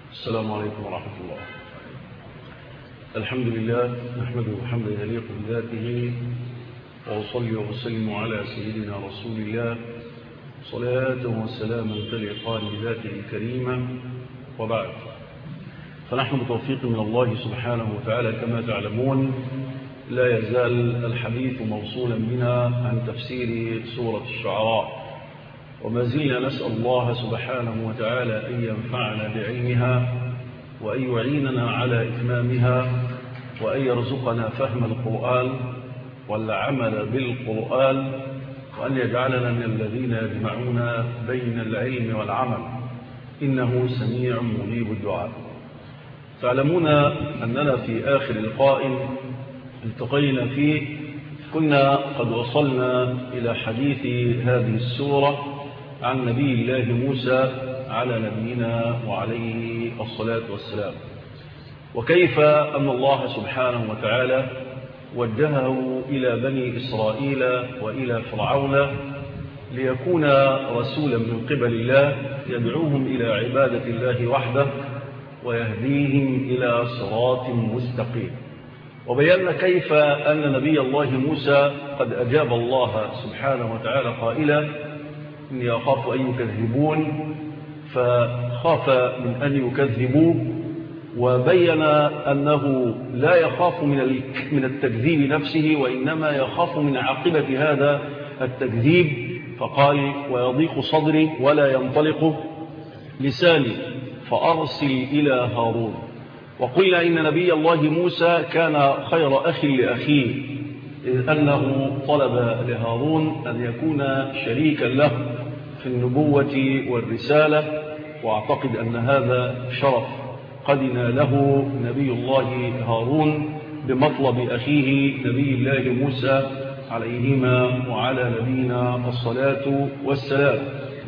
السلام عليكم ورحمة الله الحمد لله نحمده حمدا يليق بذاته وأصلي وأسلم على سيدنا رسول الله صلاة وسلاما تليقان بذاته الكريمة وبعد فنحن بتوفيق من الله سبحانه وتعالى كما تعلمون لا يزال الحديث موصولا بنا عن تفسير سورة الشعراء وما زلنا نسأل الله سبحانه وتعالى أن ينفعنا بعلمها وأن يعيننا على إتمامها وأن يرزقنا فهم القرآن والعمل بالقرآن وأن يجعلنا من الذين يجمعون بين العلم والعمل إنه سميع مجيب الدعاء تعلمون أننا في آخر لقاء التقينا فيه كنا قد وصلنا إلى حديث هذه السورة عن نبي الله موسى على نبينا وعليه الصلاة والسلام وكيف أن الله سبحانه وتعالى وجهه إلى بني إسرائيل وإلى فرعون ليكون رسولا من قبل الله يدعوهم إلى عبادة الله وحده ويهديهم إلى صراط مستقيم وبينا كيف أن نبي الله موسى قد أجاب الله سبحانه وتعالى قائلا إني أخاف أن يكذبون فخاف من أن يكذبوه وبين أنه لا يخاف من من التكذيب نفسه وإنما يخاف من عاقبة هذا التكذيب فقال ويضيق صدري ولا ينطلق لساني فأرسل إلى هارون وقلنا إن نبي الله موسى كان خير أخ لأخيه إذ أنه طلب لهارون أن يكون شريكا له في النبوة والرسالة واعتقد أن هذا شرف قد ناله نبي الله هارون بمطلب أخيه نبي الله موسى عليهما وعلى نبينا الصلاة والسلام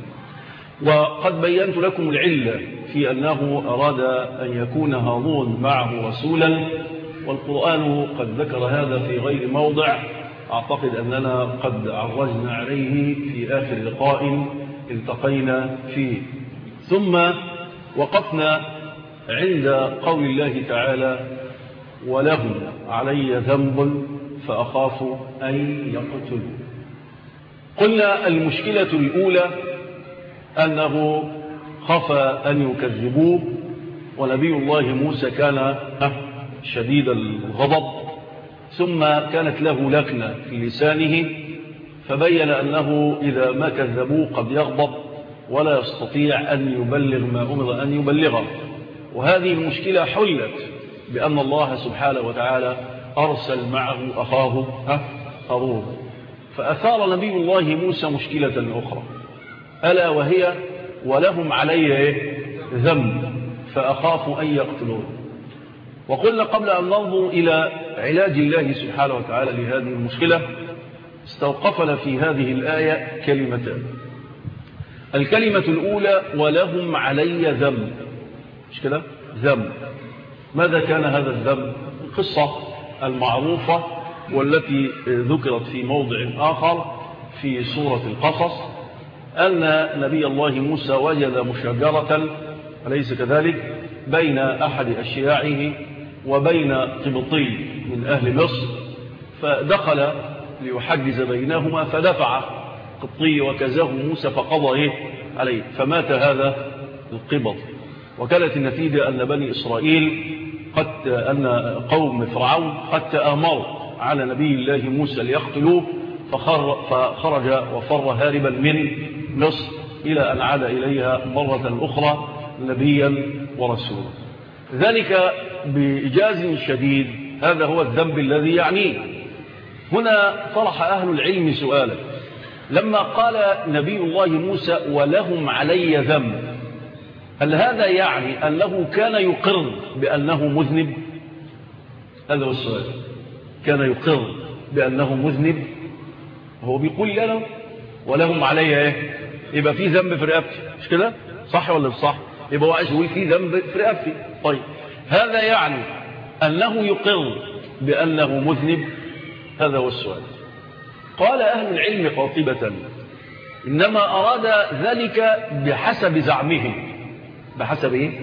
وقد بينت لكم العلة في أنه أراد أن يكون هارون معه رسولا والقرآن قد ذكر هذا في غير موضع أعتقد أننا قد عرجنا عليه في آخر لقاء التقينا فيه ثم وقفنا عند قول الله تعالى ولهم علي ذنب فأخاف أن يقتلوا قلنا المشكلة الأولى أنه خاف أن يكذبوه ونبي الله موسى كان شديد الغضب ثم كانت له لكنة في لسانه فبين أنه إذا ما كذبوه قد يغضب ولا يستطيع أن يبلغ ما أمر أن يبلغه وهذه المشكلة حلت بأن الله سبحانه وتعالى أرسل معه أخاه هارون فأثار نبي الله موسى مشكلة أخرى ألا وهي ولهم علي ذنب فأخاف أن يقتلون وقلنا قبل أن ننظر إلى علاج الله سبحانه وتعالى لهذه المشكلة استوقفنا في هذه الآية كلمتان الكلمة الأولى ولهم علي ذنب مش كده ذنب ماذا كان هذا الذنب القصة المعروفة والتي ذكرت في موضع آخر في سورة القصص أن نبي الله موسى وجد مشاجرة أليس كذلك بين أحد أشياعه وبين قبطي من أهل مصر فدخل ليحجز بينهما فدفع قبطي وكزاه موسى فقضى إيه عليه فمات هذا القبط وكانت النتيجة أن بني إسرائيل قد أن قوم فرعون قد تآمروا على نبي الله موسى ليقتلوه فخر فخرج وفر هاربا من مصر إلى أن عاد إليها مرة أخرى نبيا ورسولا ذلك بإجاز شديد هذا هو الذنب الذي يعنيه هنا طرح أهل العلم سؤالا لما قال نبي الله موسى ولهم علي ذنب هل هذا يعني أنه كان يقر بأنه مذنب هذا هو السؤال كان يقر بأنه مذنب هو بيقول لنا ولهم علي ايه يبقى في ذنب في رقبتي مش كده صح ولا مش صح يبقى هو عايز يقول في ذنب في رقبتي طيب هذا يعني أنه يقر بأنه مذنب هذا هو السؤال قال أهل العلم قاطبة إنما أراد ذلك بحسب زعمهم بحسب إيه؟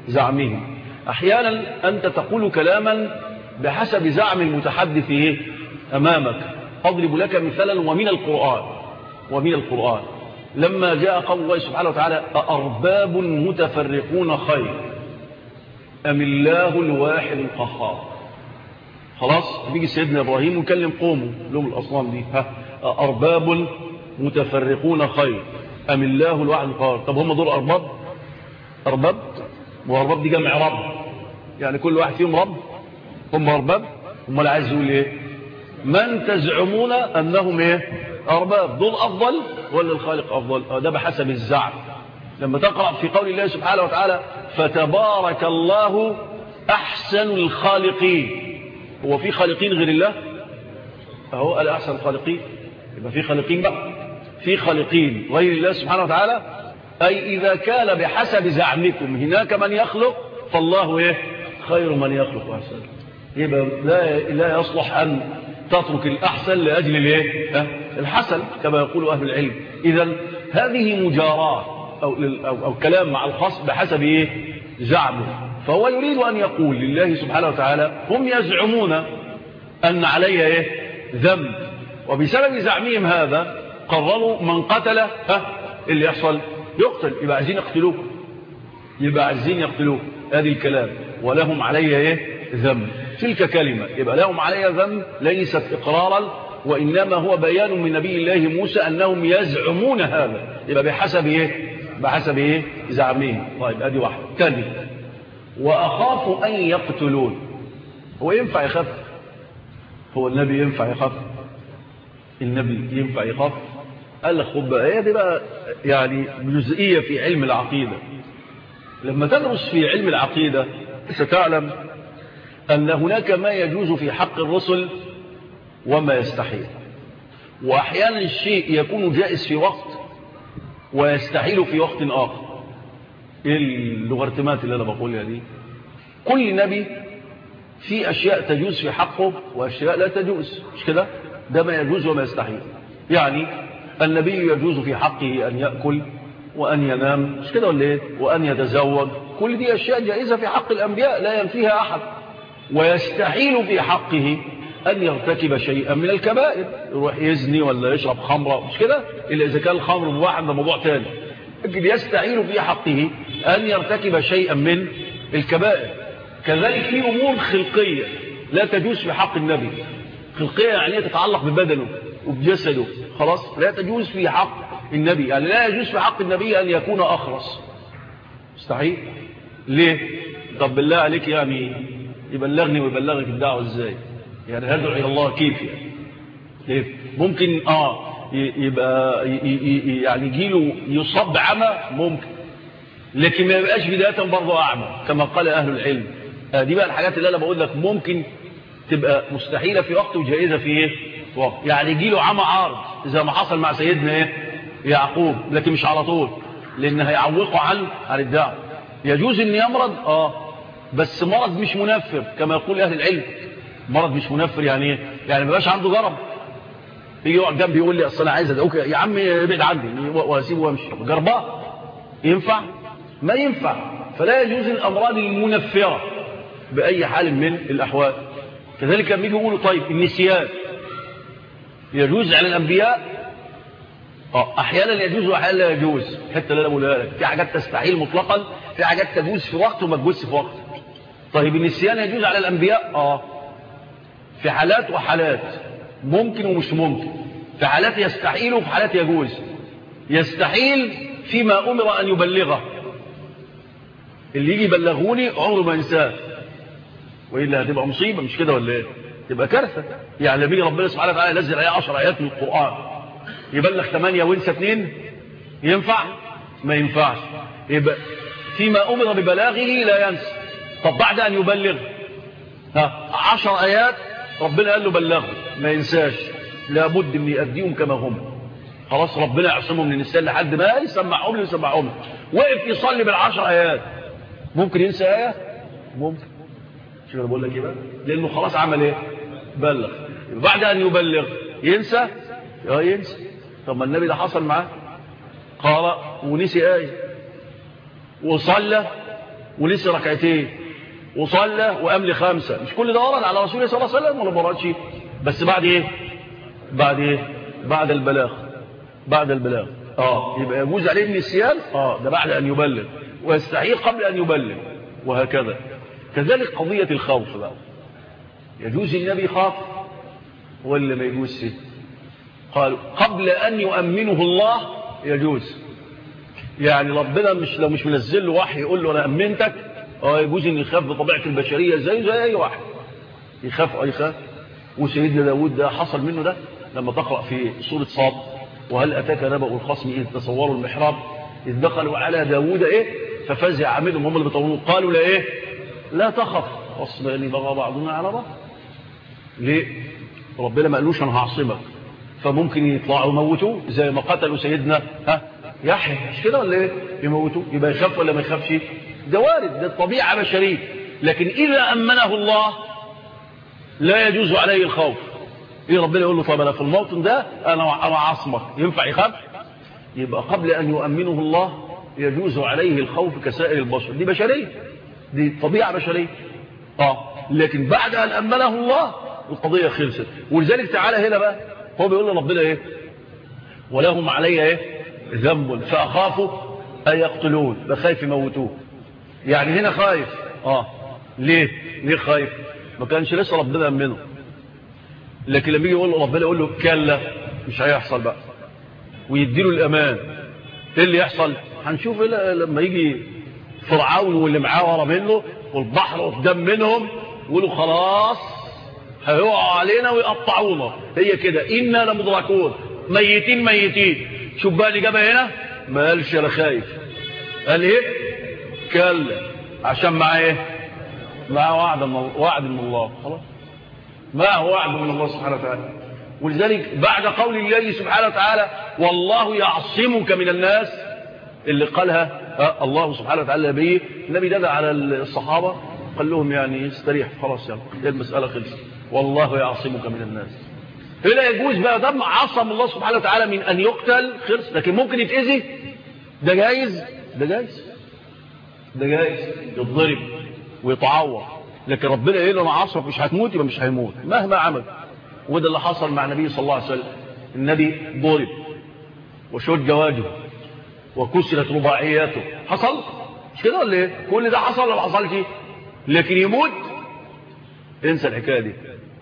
زعمهم أحيانا أنت تقول كلاما بحسب زعم المتحدث إيه؟ أمامك أضرب لك مثلا ومن القرآن ومن القرآن لما جاء قول الله سبحانه وتعالى أأرباب متفرقون خير أم الله الواحد القهار خلاص بيجي سيدنا إبراهيم ويكلم قومه لهم الأصنام دي ها أرباب متفرقون خير أم الله الواحد القهار طب هم دول أرباب أرباب وأرباب دي جمع رب يعني كل واحد فيهم رب هم أرباب هم اللي عايز يقول إيه من تزعمون أنهم إيه أرباب دول أفضل ولا الخالق أفضل ده بحسب الزعم لما تقرأ في قول الله سبحانه وتعالى فتبارك الله أحسن الخالقين هو في خالقين غير الله أهو قال أحسن الخالقين يبقى في خالقين بقى في خالقين غير الله سبحانه وتعالى أي إذا كان بحسب زعمكم هناك من يخلق فالله إيه خير من يخلق أحسن يبقى لا, لا يصلح أن تترك الأحسن لأجل الايه الحسن كما يقول أهل العلم إذا هذه مجاراة أو, أو, أو كلام مع الخاص بحسب إيه زعمه فهو يريد أن يقول لله سبحانه وتعالى هم يزعمون أن علي إيه ذنب وبسبب زعمهم هذا قرروا من قتل ها اللي يحصل يقتل يبقى عايزين يقتلوه يبقى عايزين يقتلوه هذه الكلام ولهم علي ايه ذنب تلك كلمة يبقى لهم علي ذنب ليست إقرارا وإنما هو بيان من نبي الله موسى أنهم يزعمون هذا يبقى بحسب إيه بحسب إيه زعمين طيب أدي واحدة تاني وأخاف أن يقتلون هو ينفع يخاف هو النبي ينفع يخاف النبي ينفع يخاف قال لك خد بقى هي دي بقى يعني جزئية في علم العقيدة لما تدرس في علم العقيدة ستعلم أن هناك ما يجوز في حق الرسل وما يستحيل وأحيانا الشيء يكون جائز في وقت ويستحيل في وقت آخر إيه اللغرتمات اللي أنا بقولها دي كل نبي في أشياء تجوز في حقه وأشياء لا تجوز مش كده ده ما يجوز وما يستحيل يعني النبي يجوز في حقه أن يأكل وأن ينام مش كده ولا إيه وأن يتزوج كل دي أشياء جائزة في حق الأنبياء لا ينفيها أحد ويستحيل في حقه أن يرتكب شيئا من الكبائر يروح يزني ولا يشرب خمرة مش كده إلا إذا كان الخمر مباح ده موضوع تاني لكن يستحيل في حقه أن يرتكب شيئا من الكبائر كذلك في أمور خلقية لا تجوز في حق النبي خلقية يعني تتعلق ببدنه وبجسده خلاص لا تجوز في حق النبي يعني لا يجوز في حق النبي أن يكون أخرس مستحيل ليه طب بالله عليك يعني يبلغني ويبلغك الدعوة ازاي يعني هدعو الى الله كيف يعني كيف ممكن اه يبقى يعني يجيله يصاب عمى ممكن لكن ما يبقاش بداية برضه أعمى كما قال أهل العلم آه دي بقى الحاجات اللي أنا بقول لك ممكن تبقى مستحيلة في وقت وجائزة في إيه وقت يعني يجيله عمى عارض زي ما حصل مع سيدنا إيه يعقوب لكن مش على طول لأن هيعوقه عن عن الدعوة يجوز أن يمرض آه بس مرض مش منفر كما يقول أهل العلم مرض مش منفر يعني ايه يعني ما بقاش عنده جرب يجي يقعد جنبي يقول لي اصل انا عايز ادعوك يا عم ابعد عني واسيبه وامشي جرباه ينفع ما ينفع فلا يجوز الامراض المنفره باي حال من الاحوال كذلك لما يجي يقولوا طيب النسيان يجوز على الانبياء اه احيانا يجوز واحيانا لا يجوز الحته اللي انا بقولها لك في حاجات تستحيل مطلقا في حاجات تجوز في وقت وما تجوزش في وقت طيب النسيان يجوز على الانبياء اه في حالات وحالات ممكن ومش ممكن في حالات يستحيل وفي حالات يجوز يستحيل فيما أمر أن يبلغه اللي يجي يبلغوني عمره ما ينساه وإلا هتبقى مصيبة مش كده ولا ايه تبقى كارثة يعني لما يجي ربنا سبحانه وتعالى ينزل عليه 10 آيات من القرآن يبلغ 8 وينسى 2 ينفع ما ينفعش يبقى فيما أمر ببلاغه لا ينسى طب بعد أن يبلغ ها 10 آيات ربنا قال له بلغه ما ينساش لابد من يأديهم كما هم خلاص ربنا يعصمهم من النسيان لحد ما يسمعهم له يسمعهم وقف يصلي بالعشر آيات ممكن ينسى آية ممكن شو انا بقول لك ايه بقى لانه خلاص عمل ايه بلغ بعد ان يبلغ ينسى اه ينسى طب ما النبي ده حصل معاه قرأ ونسي آية وصلى ولسه ركعتين وصلى وقام لي خمسة مش كل ده ورد على رسول الله صلى الله عليه وسلم ولا ما وردش بس بعد ايه بعد ايه بعد البلاغ بعد البلاغ اه يبقى يجوز عليه النسيان اه ده بعد ان يبلغ ويستحيل قبل ان يبلغ وهكذا كذلك قضية الخوف بقى يجوز النبي خاف ولا ما يجوزش قالوا قبل ان يؤمنه الله يجوز يعني ربنا مش لو مش منزل له وحي يقول له انا امنتك اه يجوز ان يخاف بطبيعه البشريه زي زي اي واحد يخاف اه يخاف وسيدنا داود ده حصل منه ده لما تقرا في سوره صاد وهل اتاك نبأ الخصم اذ تصوروا المحراب اذ دخلوا على داود ايه ففزع منهم هم اللي بيطولوا قالوا لا ايه لا تخف واصبر لي بغى بعضنا على بعض ليه ربنا ما قالوش انا هعصمك فممكن يطلعوا يموتوه زي ما قتلوا سيدنا ها يحيى مش كده ولا ايه يموتوه يبقى يخاف ولا ما يخافش ده وارد ده طبيعه بشريه لكن اذا امنه الله لا يجوز عليه الخوف ايه ربنا يقول له طب انا في الموطن ده انا انا عاصمك ينفع يخاف يبقى قبل ان يؤمنه الله يجوز عليه الخوف كسائر البشر دي بشريه دي طبيعه بشريه اه لكن بعد ان امنه الله القضيه خلصت ولذلك تعالى هنا بقى هو بيقول لربنا ايه ولهم علي ايه ذنب فاخاف ان يقتلون بخايف يموتوه يعني هنا خايف اه ليه ليه خايف ما كانش لسه ربنا امنه لكن لما يجي يقول له ربنا يقول له كلا مش هيحصل بقى ويديله الامان ايه اللي يحصل هنشوف إيه لما يجي فرعون واللي معاه ورا منه والبحر قدام منهم يقولوا خلاص هيقعوا علينا ويقطعونا هي كده إنا لمدركون ميتين ميتين شوف بقى الإجابة هنا ما قالش أنا خايف قال إيه كلا عشان معاه إيه معاه وعد من الله وعد من الله خلاص معه وعد من الله سبحانه وتعالى ولذلك بعد قول الله سبحانه وتعالى والله يعصمك من الناس اللي قالها الله سبحانه وتعالى به النبي دل على الصحابة قال لهم يعني استريح خلاص يعني المسألة خلصت والله يعصمك من الناس هنا يجوز بقى دم عصم الله سبحانه وتعالى من أن يقتل خلص لكن ممكن يتأذي ده جايز ده جايز ده جايز يتضرب ويتعور لكن ربنا يقول له انا عصمك مش هتموت يبقى مش هيموت مهما عمل وده اللي حصل مع النبي صلى الله عليه وسلم النبي ضرب وشج وجهه وكسرت رباعياته حصل مش كده ولا ايه كل ده حصل ولا ما حصلش لكن يموت انسى الحكايه دي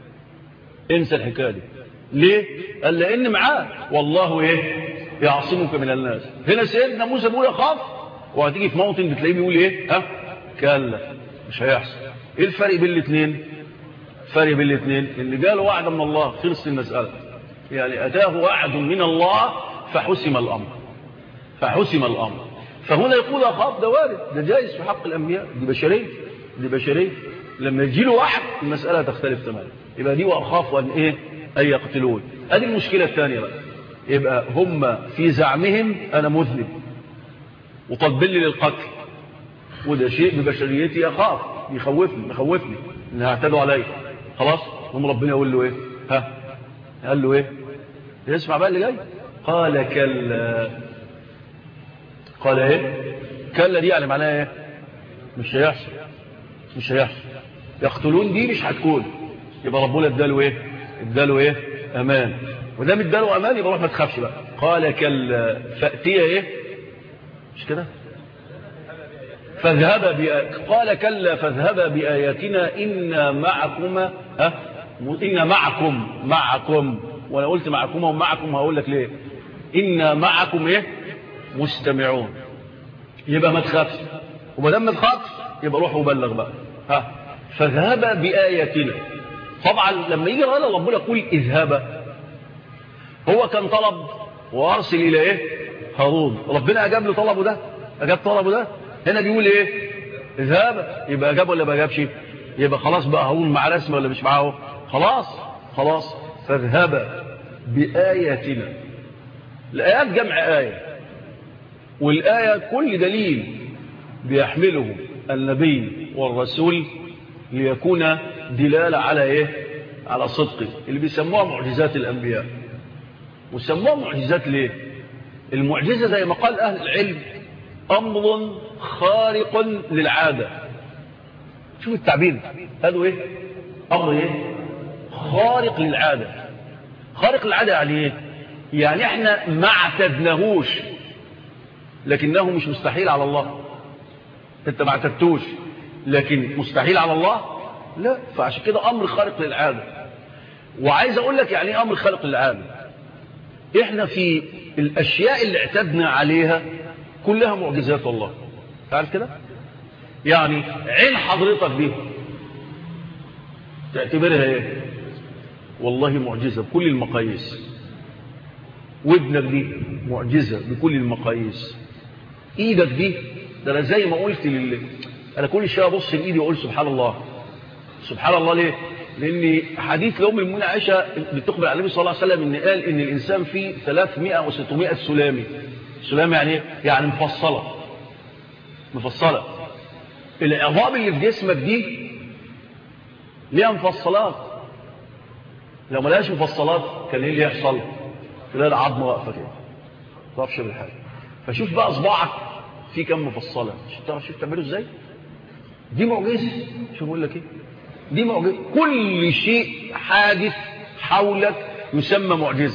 انسى الحكايه دي ليه قال لان معاه والله ايه يعصمك من الناس هنا سيدنا موسى بيقول يخاف وهتيجي في موطن بتلاقيه بيقول ايه ها كلا مش هيحصل ايه الفرق بين الاثنين الفرق بين الاثنين اللي جاله وعد من الله خلص المساله يعني اتاه وعد من الله فحسم الامر فحسم الامر فهنا يقول اخاف ده وارد ده جائز في حق الانبياء دي بشريه دي بشريه لما يجي له وعد المساله تختلف تماما يبقى دي واخاف ان ايه ان يقتلون ادي المشكله الثانيه بقى يبقى هم في زعمهم انا مذنب وطالبين لي للقتل وده شيء ببشريتي اخاف يخوفني يخوفني ان هيعتدوا عليا خلاص هم ربنا يقول له ايه ها قال له ايه اسمع بقى اللي جاي قال كلا قال ايه كلا دي يعني معناها ايه مش هيحصل مش هيحصل يقتلون دي مش هتكون يبقى ربنا اداله ايه اداله ايه امان ودام اداله امان يبقى روح ما تخافش بقى قال كلا فاتيه ايه مش كده فاذهبا بآيات قال كلا فاذهبا بآياتنا إنا معكما ها إنا معكم معكم وأنا قلت معكم ومعكم هقول لك ليه إنا معكم إيه مستمعون يبقى ما تخافش وما دام ما تخافش يبقى روح وبلغ بقى ها فاذهبا بآياتنا طبعا لما يجي الغلا ربنا يقول اذهبا هو كان طلب وارسل الى ايه هارون ربنا اجاب له طلبه ده اجاب طلبه ده هنا بيقول ايه اذهب يبقى اجاب ولا ما اجابش يبقى خلاص بقى هارون معاه رسمه ولا مش معاه خلاص خلاص فاذهب باياتنا الايات جمع ايه والايه كل دليل بيحمله النبي والرسول ليكون دلاله على ايه على صدقه اللي بيسموها معجزات الانبياء وسموها معجزات ليه المعجزه زي ما قال اهل العلم امر خارق للعاده شوف التعبير هذا ايه امر ايه خارق للعاده خارق للعاده يعني ايه يعني احنا ما اعتدناهوش لكنه مش مستحيل على الله انت ما اعتدتوش لكن مستحيل على الله لا فعشان كده امر خارق للعاده وعايز اقول لك يعني ايه امر خارق للعاده احنا في الاشياء اللي اعتدنا عليها كلها معجزات والله تعرف كده يعني عين حضرتك دي تعتبرها ايه والله معجزة بكل المقاييس ودنك دي معجزة بكل المقاييس ايدك دي ده انا زي ما قلت لله انا كل شويه ابص لايدي واقول سبحان الله سبحان الله ليه لان حديث لام المؤمنه عائشه بتخبر عن النبي صلى الله عليه وسلم ان قال ان الانسان فيه 300 و600 سلامي سلامي يعني ايه يعني مفصله مفصله العظام اللي في جسمك دي ليها مفصلات لو ما لهاش مفصلات كان ايه اللي يحصل تلاقي العظمه واقفه كده ما تعرفش بالحاجه فشوف بقى اصبعك في كم مفصله تعرف شوف تعمله ازاي دي معجزه شوف بقول لك ايه دي معجزه كل شيء حادث حولك يسمى معجزه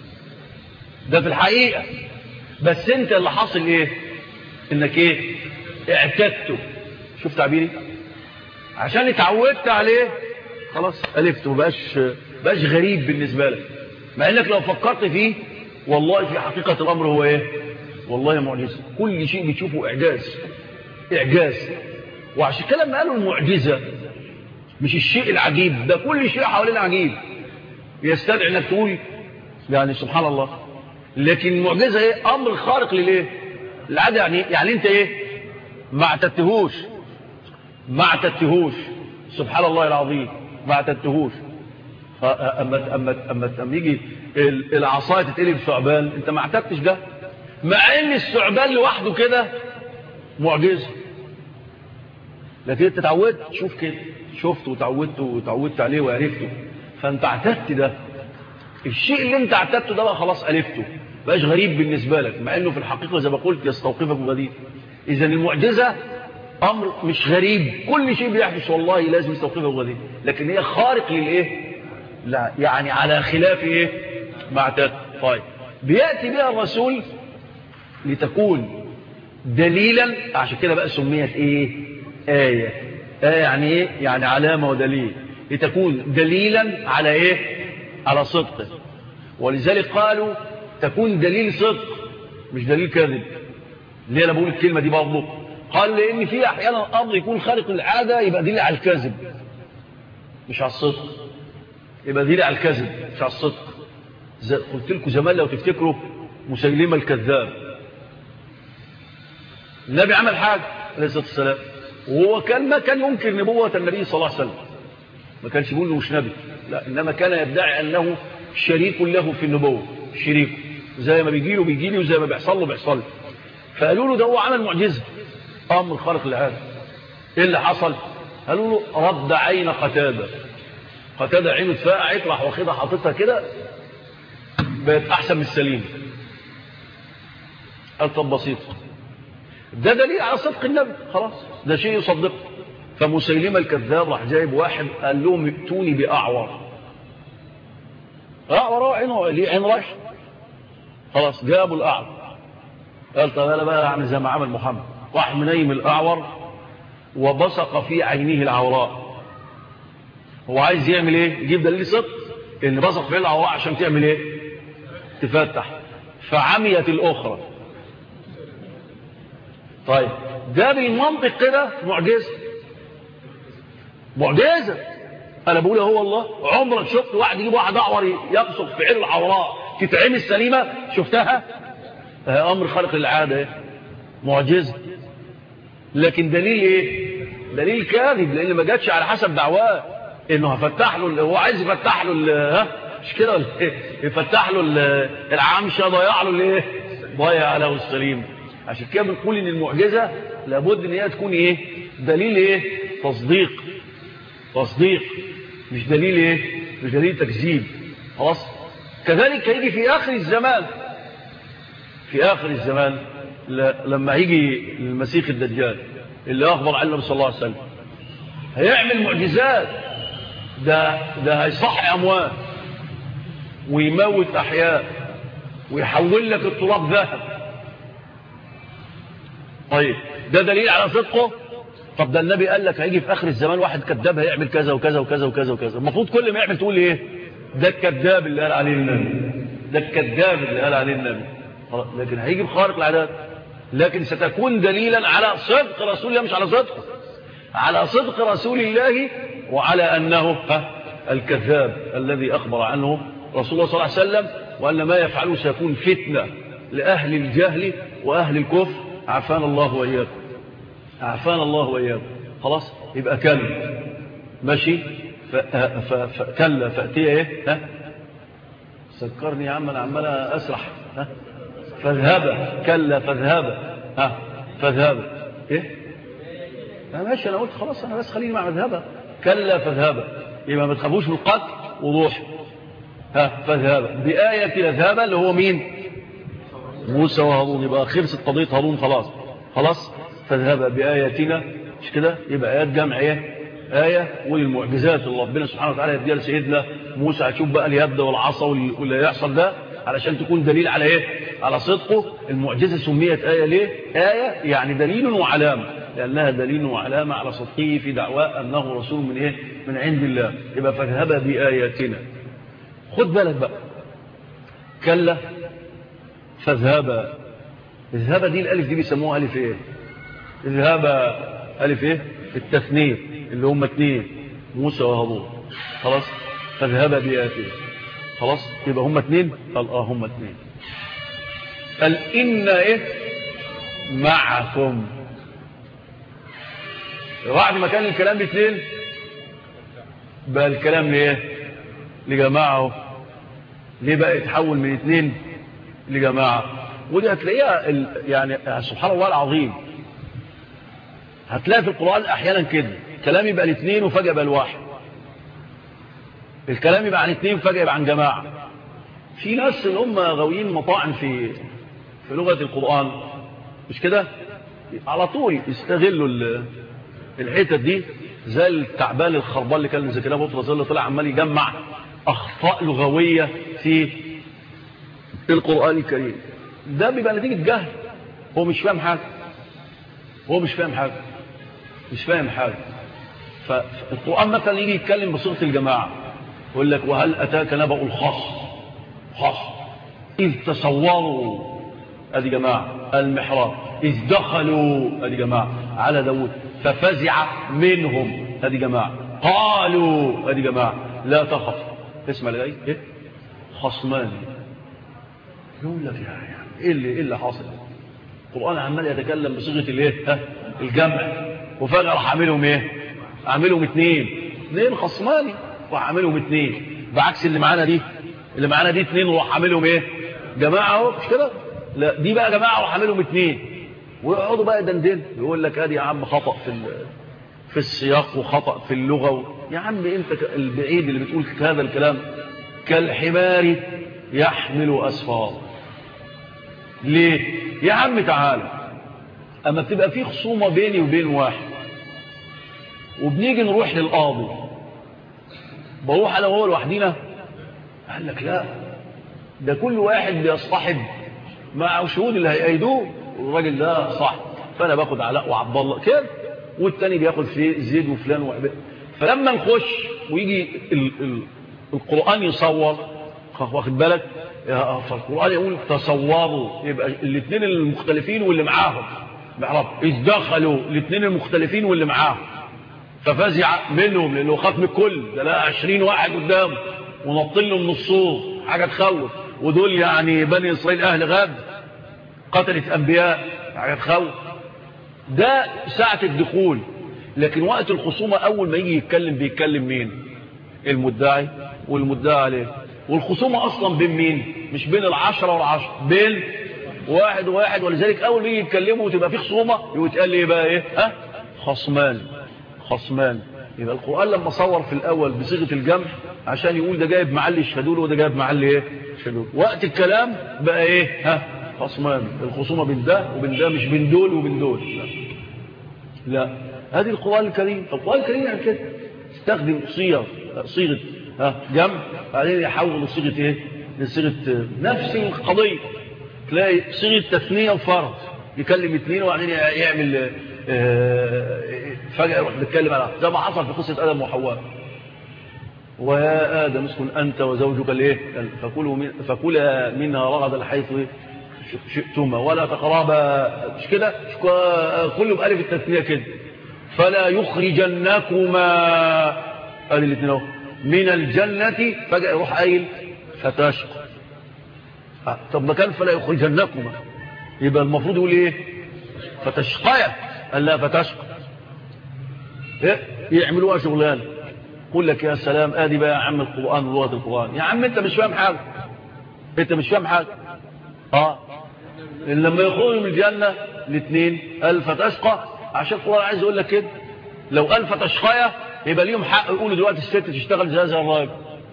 ده في الحقيقه بس انت اللي حاصل ايه انك ايه اعتدته شوف تعبيري عشان اتعودت عليه خلاص الفته بقاش بقاش غريب بالنسبه لك مع انك لو فكرت فيه والله في حقيقه الامر هو ايه والله معجزه كل شيء بتشوفه اعجاز اعجاز وعشان كده لما قالوا المعجزه مش الشيء العجيب ده كل شيء حوالينا عجيب يستدعي انك تقول يعني سبحان الله لكن المعجزه ايه امر خارق للايه العاده يعني يعني انت ايه ما اعتدتهوش ما اعتدتهوش سبحان الله العظيم ما اعتدتهوش اما اما اما اما يجي العصايه تتقلب ثعبان انت ما اعتدتش ده مع ان الثعبان لوحده كده معجزه لكن انت اتعودت شوف كده شفته وتعودت وتعودت عليه وعرفته فانت اعتدت ده الشيء اللي انت اعتدته ده بقى خلاص الفته بقاش غريب بالنسبه لك مع انه في الحقيقه زي ما قلت يستوقفك غريب اذا المعجزه امر مش غريب كل شيء بيحدث والله لازم يستوقفك غريب لكن هي خارق للايه لا يعني على خلاف ايه ما اعتدت طيب بياتي بها الرسول لتكون دليلا عشان كده بقى سميت ايه آية آية يعني ايه يعني علامة ودليل لتكون دليلا على ايه على صدقه ولذلك قالوا تكون دليل صدق مش دليل كذب ليه انا بقول الكلمة دي برضه قال لان في احيانا الامر يكون خارق العادة يبقى دليل على الكذب مش على الصدق يبقى دليل على الكذب مش على الصدق قلت لكم زمان لو تفتكروا مسيلمة الكذاب النبي عمل حاجة عليه الصلاة والسلام وهو كان ما كان ينكر نبوة النبي صلى الله عليه وسلم ما كانش يقول له مش نبي لا إنما كان يدعي أنه شريك له في النبوة شريك زي ما بيجي له بيجي له وزي ما بيحصل له بيحصل له فقالوا له ده هو عمل معجزة أمر خارق للعادة إيه اللي حصل قالوا له رد عين قتادة قتادة عينه اتفقعت راح واخدها حاططها كده بقت أحسن من السليم قال طب بسيطة ده دليل على صدق النبي خلاص ده شيء يصدقه فمسيلمة الكذاب راح جايب واحد قال لهم ائتوني بأعور أعور عينه ليه عين رايح خلاص جابوا الأعور قال طب انا بقى يعني زي ما عمل محمد راح منيم الأعور وبصق في عينيه العوراء هو عايز يعمل ايه يجيب دليل صدق ان بصق في العوراء عشان تعمل ايه تفتح فعميت الأخرى طيب ده بالمنطق كده معجزة معجزة انا بقول هو الله عمرك شفت واحد يجيب واحد اعور يبصق في عين العوراء تتعين السليمة شفتها امر خارق للعادة ايه معجزة لكن دليل ايه دليل كاذب لان ما جاتش على حسب دعواه انه هفتح له هو عايز يفتح له ها مش كده ولا ايه يفتح له العمشه ضيع له الايه ضيع له السليم عشان كده بنقول ان المعجزة لابد ان هي تكون ايه دليل ايه تصديق تصديق مش دليل ايه مش دليل تكذيب خلاص كذلك هيجي في اخر الزمان في اخر الزمان لما هيجي المسيح الدجال اللي أخبر عنه صلى الله عليه وسلم هيعمل معجزات ده, ده هيصحي أموات ويموت أحياء ويحول لك التراب ذهب طيب ده دليل على صدقه طب ده النبي قال لك هيجي في آخر الزمان واحد كذاب هيعمل كذا وكذا وكذا وكذا وكذا المفروض كل ما يعمل تقول ايه ده الكذاب اللي قال عليه النبي ده الكذاب اللي قال عليه النبي لكن هيجي بخارق العادات لكن ستكون دليلا على صدق رسول الله مش على صدقه على صدق رسول الله وعلى أنه ها الكذاب الذي أخبر عنه رسول الله صلى الله عليه وسلم وأن ما يفعله سيكون فتنة لأهل الجهل وأهل الكفر عفان الله وإياكم عفان الله وإياكم خلاص يبقى كلا ماشي فكلا فأتي ايه ها سكرني يا عم انا عمال اسرح ها فاذهبا كلا فاذهبا ها فاذهبا ايه انا ماشي انا قلت خلاص انا بس خليني مع مذهبها كلا فاذهبا يبقى ما تخافوش من القتل وضوح ها فاذهبا بآية اذهبا اللي هو مين موسى وهارون يبقى خلصت قضية هارون خلاص خلاص فاذهبا بآياتنا مش كده يبقى آيات جمع ايه آية والمعجزات اللي ربنا سبحانه وتعالى يديها لسيدنا موسى هتشوف بقى اليد والعصا واللي يحصل ده علشان تكون دليل على ايه على صدقه المعجزة سميت آية ليه آية يعني دليل وعلامة لأنها دليل وعلامة على صدقه في دعواه أنه رسول من إيه من عند الله يبقى فاذهبا بآياتنا خد بالك بقى كلا فاذهبا اذهبا دي الألف دي بيسموها ألف إيه اذهبا ألف إيه التثنية اللي هم اتنين موسى وهارون خلاص فاذهبا بآياتنا خلاص يبقى هم اتنين قال اه هم اتنين قال إن إيه معكم بعد ما كان الكلام باثنين بقى الكلام ليه لجماعه ليه بقى يتحول من اثنين لجماعة ودي هتلاقيها ال... يعني سبحان الله العظيم هتلاقي في القرآن احيانا كده كلام يبقى الاثنين وفجأة يبقى الواحد الكلام يبقى عن اثنين وفجأة يبقى عن جماعة في ناس اللي هم غاويين مطاعم في في لغة القرآن مش كده على طول يستغلوا ال... الحتت دي زي التعبان الخربان اللي كان ذكرناه بطرس اللي طلع عمال يجمع اخطاء لغويه في القران الكريم ده بيبقى نتيجه جهل هو مش فاهم حاجه هو مش فاهم حاجه مش فاهم حاجه فالقران مثلا يجي يتكلم بصيغه الجماعه يقول لك وهل اتاك نبأ الخاص خاص اذ تصوروا ادي جماعه المحراب اذ دخلوا ادي جماعه على داوود ففزع منهم هذه جماعة قالوا هذه جماعة لا تخف اسمع لغاية ايه خصمان يقول لك يعني ايه اللي, إيه اللي حاصل القرآن عمال يتكلم بصيغة الايه ها الجمع وفجأة راح عاملهم ايه عاملهم اثنين اثنين خصماني وعاملهم اثنين بعكس اللي معانا دي اللي معانا دي اثنين وراح عاملهم ايه جماعة اهو مش كده لا دي بقى جماعة وراح عاملهم اثنين ويقعدوا بقى يدندن يقول لك ادي يا عم خطأ في في السياق وخطأ في اللغة و... يا عم انت البعيد اللي بتقول هذا الكلام كالحمار يحمل أسفار ليه يا عم تعالى اما بتبقى في خصومة بيني وبين واحد وبنيجي نروح للقاضي بروح انا وهو لوحدينا قال لك لا ده كل واحد بيصطحب مع شهود اللي هيأيدوه والراجل ده صح فانا باخد علاء وعبد الله كده والتاني بياخد في زيد وفلان وعبد فلما نخش ويجي ال ال القرآن يصور واخد بالك فالقرآن يقول تصوروا يبقى الاثنين المختلفين واللي معاهم معرف إذ دخلوا الاثنين المختلفين واللي معاهم ففزع منهم لأنه خاف من الكل ده لا عشرين واحد قدامه ونطل له من الصور حاجة تخوف ودول يعني بني إسرائيل أهل غاب قتلت أنبياء حاجة تخوف ده ساعة الدخول لكن وقت الخصومة أول ما يجي يتكلم بيتكلم مين المدعي والمدعي عليه والخصومة أصلا بين مين مش بين العشرة والعشرة بين واحد وواحد ولذلك أول ما يجي يتكلموا وتبقى في خصومة يتقال لي بقى إيه ها خصمان خصمان يبقى القرآن لما صور في الأول بصيغة الجمع عشان يقول ده جايب معلي يشهدوا له وده جايب معلي إيه يشهدوا وقت الكلام بقى إيه ها خصمان الخصومة بين ده وبين ده مش بين دول وبين دول لا, لا. هذه القرآن الكريم القرآن الكريم يعني كده استخدم صيغ صيغة ها جمع بعدين يحول لصيغة ايه لصيغة نفس القضية تلاقي صيغة تثنية وفرد يكلم اثنين وبعدين يعمل فجأة يروح بيتكلم على زي ما حصل في قصة آدم وحواء ويا آدم اسكن أنت وزوجك الايه فكلوا من فكلا منها رغدا حيث شئتما ولا تقربا مش كده كله بألف التثنية كده فلا يخرجنكما قال الاثنين اهو من الجنة فجأة يروح قايل فتشقى طب ما كان فلا يخرجنكما يبقى المفروض يقول ايه فتشقى قال لا فتشقى إيه؟ يعملوها شغلان يقول لك يا سلام ادي بقى يا عم القرآن ولغة القرآن يا عم انت مش فاهم حاجة انت مش فاهم حاجة اه لما يخرجوا من الجنة الاثنين قال فتشقى عشان القرآن عايز يقول لك كده لو قال فتشقى يبقى ليهم حق يقولوا دلوقتي الست تشتغل زي زي الراجل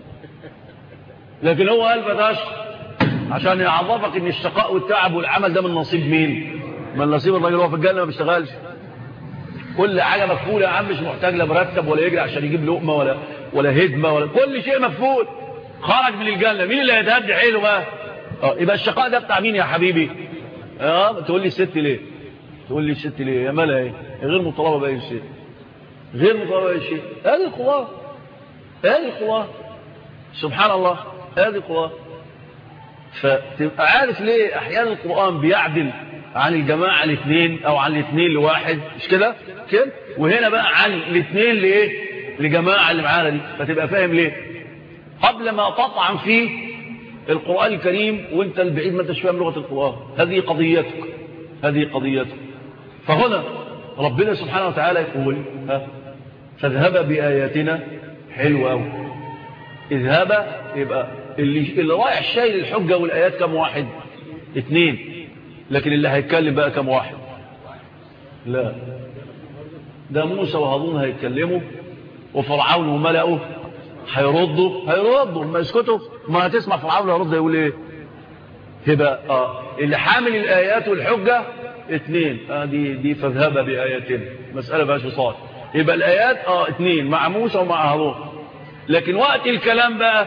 لكن هو قال فتشقى عشان يعرفك ان الشقاء والتعب والعمل ده من نصيب مين من نصيب الراجل هو في الجنة ما بيشتغلش كل حاجة مكفولة يا عم مش محتاج لا مرتب ولا يجري عشان يجيب لقمة ولا ولا هدمة ولا كل شيء مكفول خرج من الجنة مين اللي هيتهدي حيله بقى اه يبقى الشقاء ده بتاع مين يا حبيبي اه تقول لي الست ليه تقول لي الست ليه يا مالها ايه غير مطالبة بأي شيء غير مطالبة بأي شيء هذه القوة هذه القوة سبحان الله هذه القوة فتبقى عارف ليه احيانا القرآن بيعدل عن الجماعة الاثنين او عن الاثنين لواحد مش كده كده وهنا بقى عن الاثنين لايه لجماعة اللي معانا دي فتبقى فاهم ليه قبل ما تطعن فيه القرآن الكريم وانت البعيد ما انتش فاهم لغة القرآن هذه قضيتك هذه قضيتك فهنا ربنا سبحانه وتعالى يقول ها فاذهب بآياتنا حلوة أوي اذهب يبقى اللي, اللي رايح شايل الحجة والآيات كم واحد اثنين لكن اللي هيتكلم بقى كم واحد لا ده موسى وهارون هيتكلموا وفرعون وملأه هيردوا هيردوا ما يسكتوا ما هتسمع فرعون هيرد يقول ايه يبقى اه اللي حامل الايات والحجه اثنين اه دي دي فاذهب باياتنا مساله بقى صار يبقى الايات اه اثنين مع موسى ومع هارون لكن وقت الكلام بقى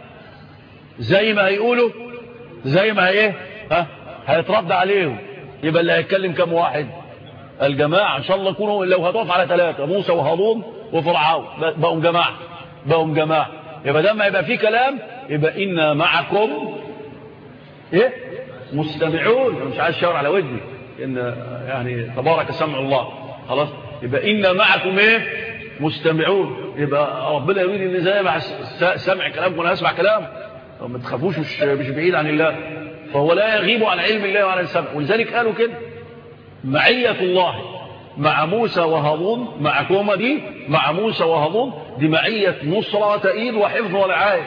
زي ما هيقولوا زي ما هي ها هيترد عليهم يبقى اللي هيتكلم كم واحد الجماعة ان شاء الله يكونوا لو هتقف على ثلاثة موسى وهارون وفرعون بقوا جماعة بقوا جماعة يبقى لما يبقى في كلام يبقى إنا معكم ايه مستمعون انا مش عايز اشاور على ودني ان يعني تبارك سمع الله خلاص يبقى إنا معكم ايه مستمعون يبقى ربنا يريد ان زي ما سمع كلامكم انا اسمع كلام ما تخافوش مش مش بعيد عن الله فهو لا يغيب عن علم الله وعن السمع ولذلك قالوا كده معية الله مع موسى وهارون معكومة دي مع موسى وهارون دي معية نصرة تأييد وحفظ ورعاية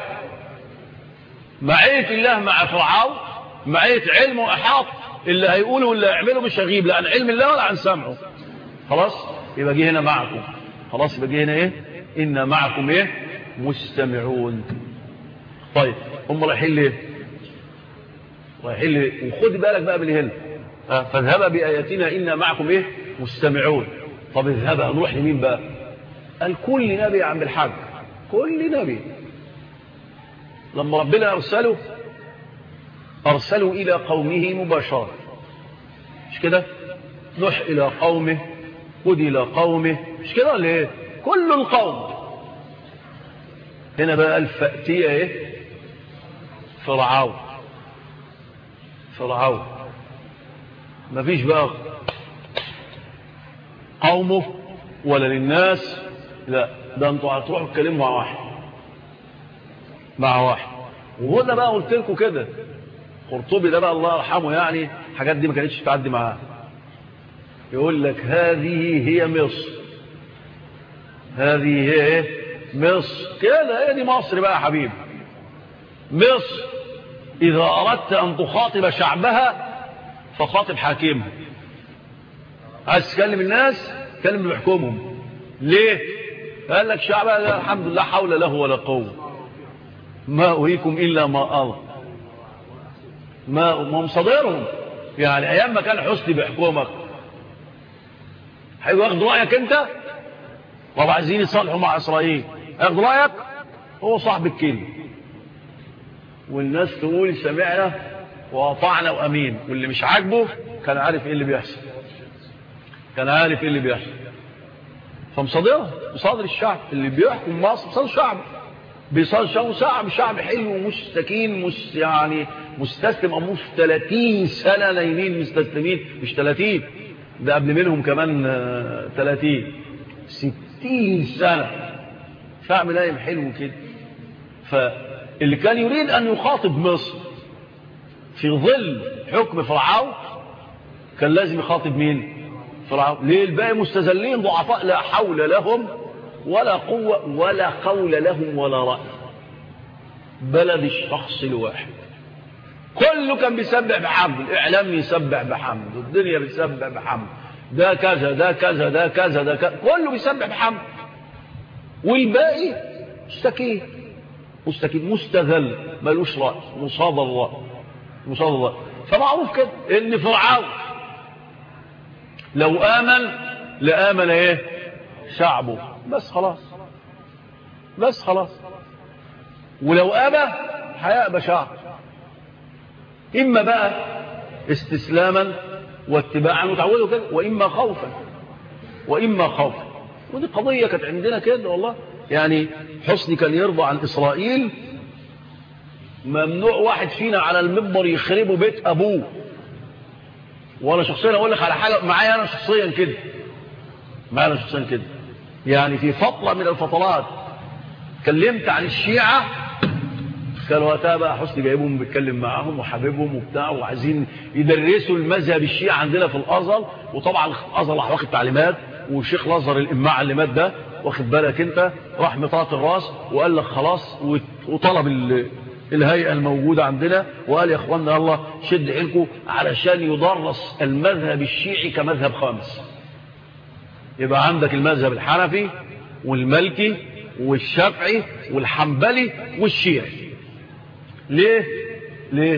معية الله مع فرعون معية علم وإحاط اللي هيقوله واللي هيعمله مش هغيب لا عن علم الله ولا عن سمعه خلاص يبقى جه هنا معكم خلاص يبقى جه هنا ايه إن معكم ايه مستمعون طيب هم رايحين ليه رايحين ليه وخد بالك بقى من هنا فاذهب بآياتنا إنا معكم إيه مستمعون طب اذهب نروح لمين بقى قال كل نبي يا عم الحاج كل نبي لما ربنا أرسله أرسلوا إلى قومه مباشرة مش كده نوح إلى قومه هود إلى قومه مش كده ولا إيه كل القوم هنا بقى الفأتية إيه فرعون فرعون مفيش بقى قومه ولا للناس لا ده انتوا هتروحوا تكلموا مع واحد مع واحد وهنا بقى قلت لكم كده قرطبي ده بقى الله يرحمه يعني الحاجات دي ما كانتش تعدي معاه يقول لك هذه هي مصر هذه هي ايه مصر كده هي دي مصر بقى يا حبيبي مصر إذا أردت أن تخاطب شعبها فخاطب حاكمها عايز تكلم الناس كلم اللي بيحكمهم ليه قال لك شعبها الحمد لله حول له ولا قوة ما أريكم إلا ما أرى ما ما مصادرهم يعني ايام ما كان حسني بيحكمك هيجوا ياخدوا رايك انت طب عايزين يصالحوا مع اسرائيل ياخدوا رايك هو صاحب الكلمه والناس تقول سمعنا وأطعنا وأمين واللي مش عاجبه كان عارف إيه اللي بيحصل كان عارف إيه اللي بيحصل فمصادرها مصادر الشعب اللي بيحكم مصر مصادر الشعب بيصادر الشعب شعب شعب حلو ومستكين مس يعني مستسلم أموش 30 سنة نايمين مستسلمين مش 30 ده قبل منهم كمان 30 60 سنة شعب نايم حلو كده فاللي كان يريد أن يخاطب مصر في ظل حكم فرعون كان لازم يخاطب مين فرعون ليه الباقي مستذلين ضعفاء لا حول لهم ولا قوة ولا قول لهم ولا رأي بلد الشخص الواحد كله كان بيسبح بحمد الإعلام يسبح بحمد الدنيا بتسبح بحمد ده كذا ده كذا ده كذا ده كذا كله بيسبح بحمد والباقي مستكين مستكين مستذل ملوش رأي مصادر رأي مصادر رأي فمعروف كده ان فرعون لو آمن لآمن ايه شعبه بس خلاص بس خلاص ولو أبى هيأبى شعب إما بقى استسلاما واتباعا وتعودوا كده وإما خوفا وإما خوفا ودي قضية كانت عندنا كده والله يعني حسني كان يرضى عن إسرائيل ممنوع واحد فينا على المنبر يخربوا بيت أبوه وانا شخصيا اقول لك على حاجه معايا انا شخصيا كده معايا انا شخصيا كده يعني في فتره من الفترات اتكلمت عن الشيعه كان وقتها بقى حسني جايبهم بيتكلم معاهم وحبيبهم وبتاع وعايزين يدرسوا المذهب الشيعي عندنا في الازهر وطبعا الازهر راح واخد تعليمات والشيخ الازهر الاماع اللي مات ده واخد بالك انت راح مطاط الراس وقال لك خلاص وطلب الهيئة الموجودة عندنا وقال يا اخوانا الله شد حيلكم علشان يدرس المذهب الشيعي كمذهب خامس يبقى عندك المذهب الحنفي والملكي والشافعي والحنبلي والشيعي ليه ليه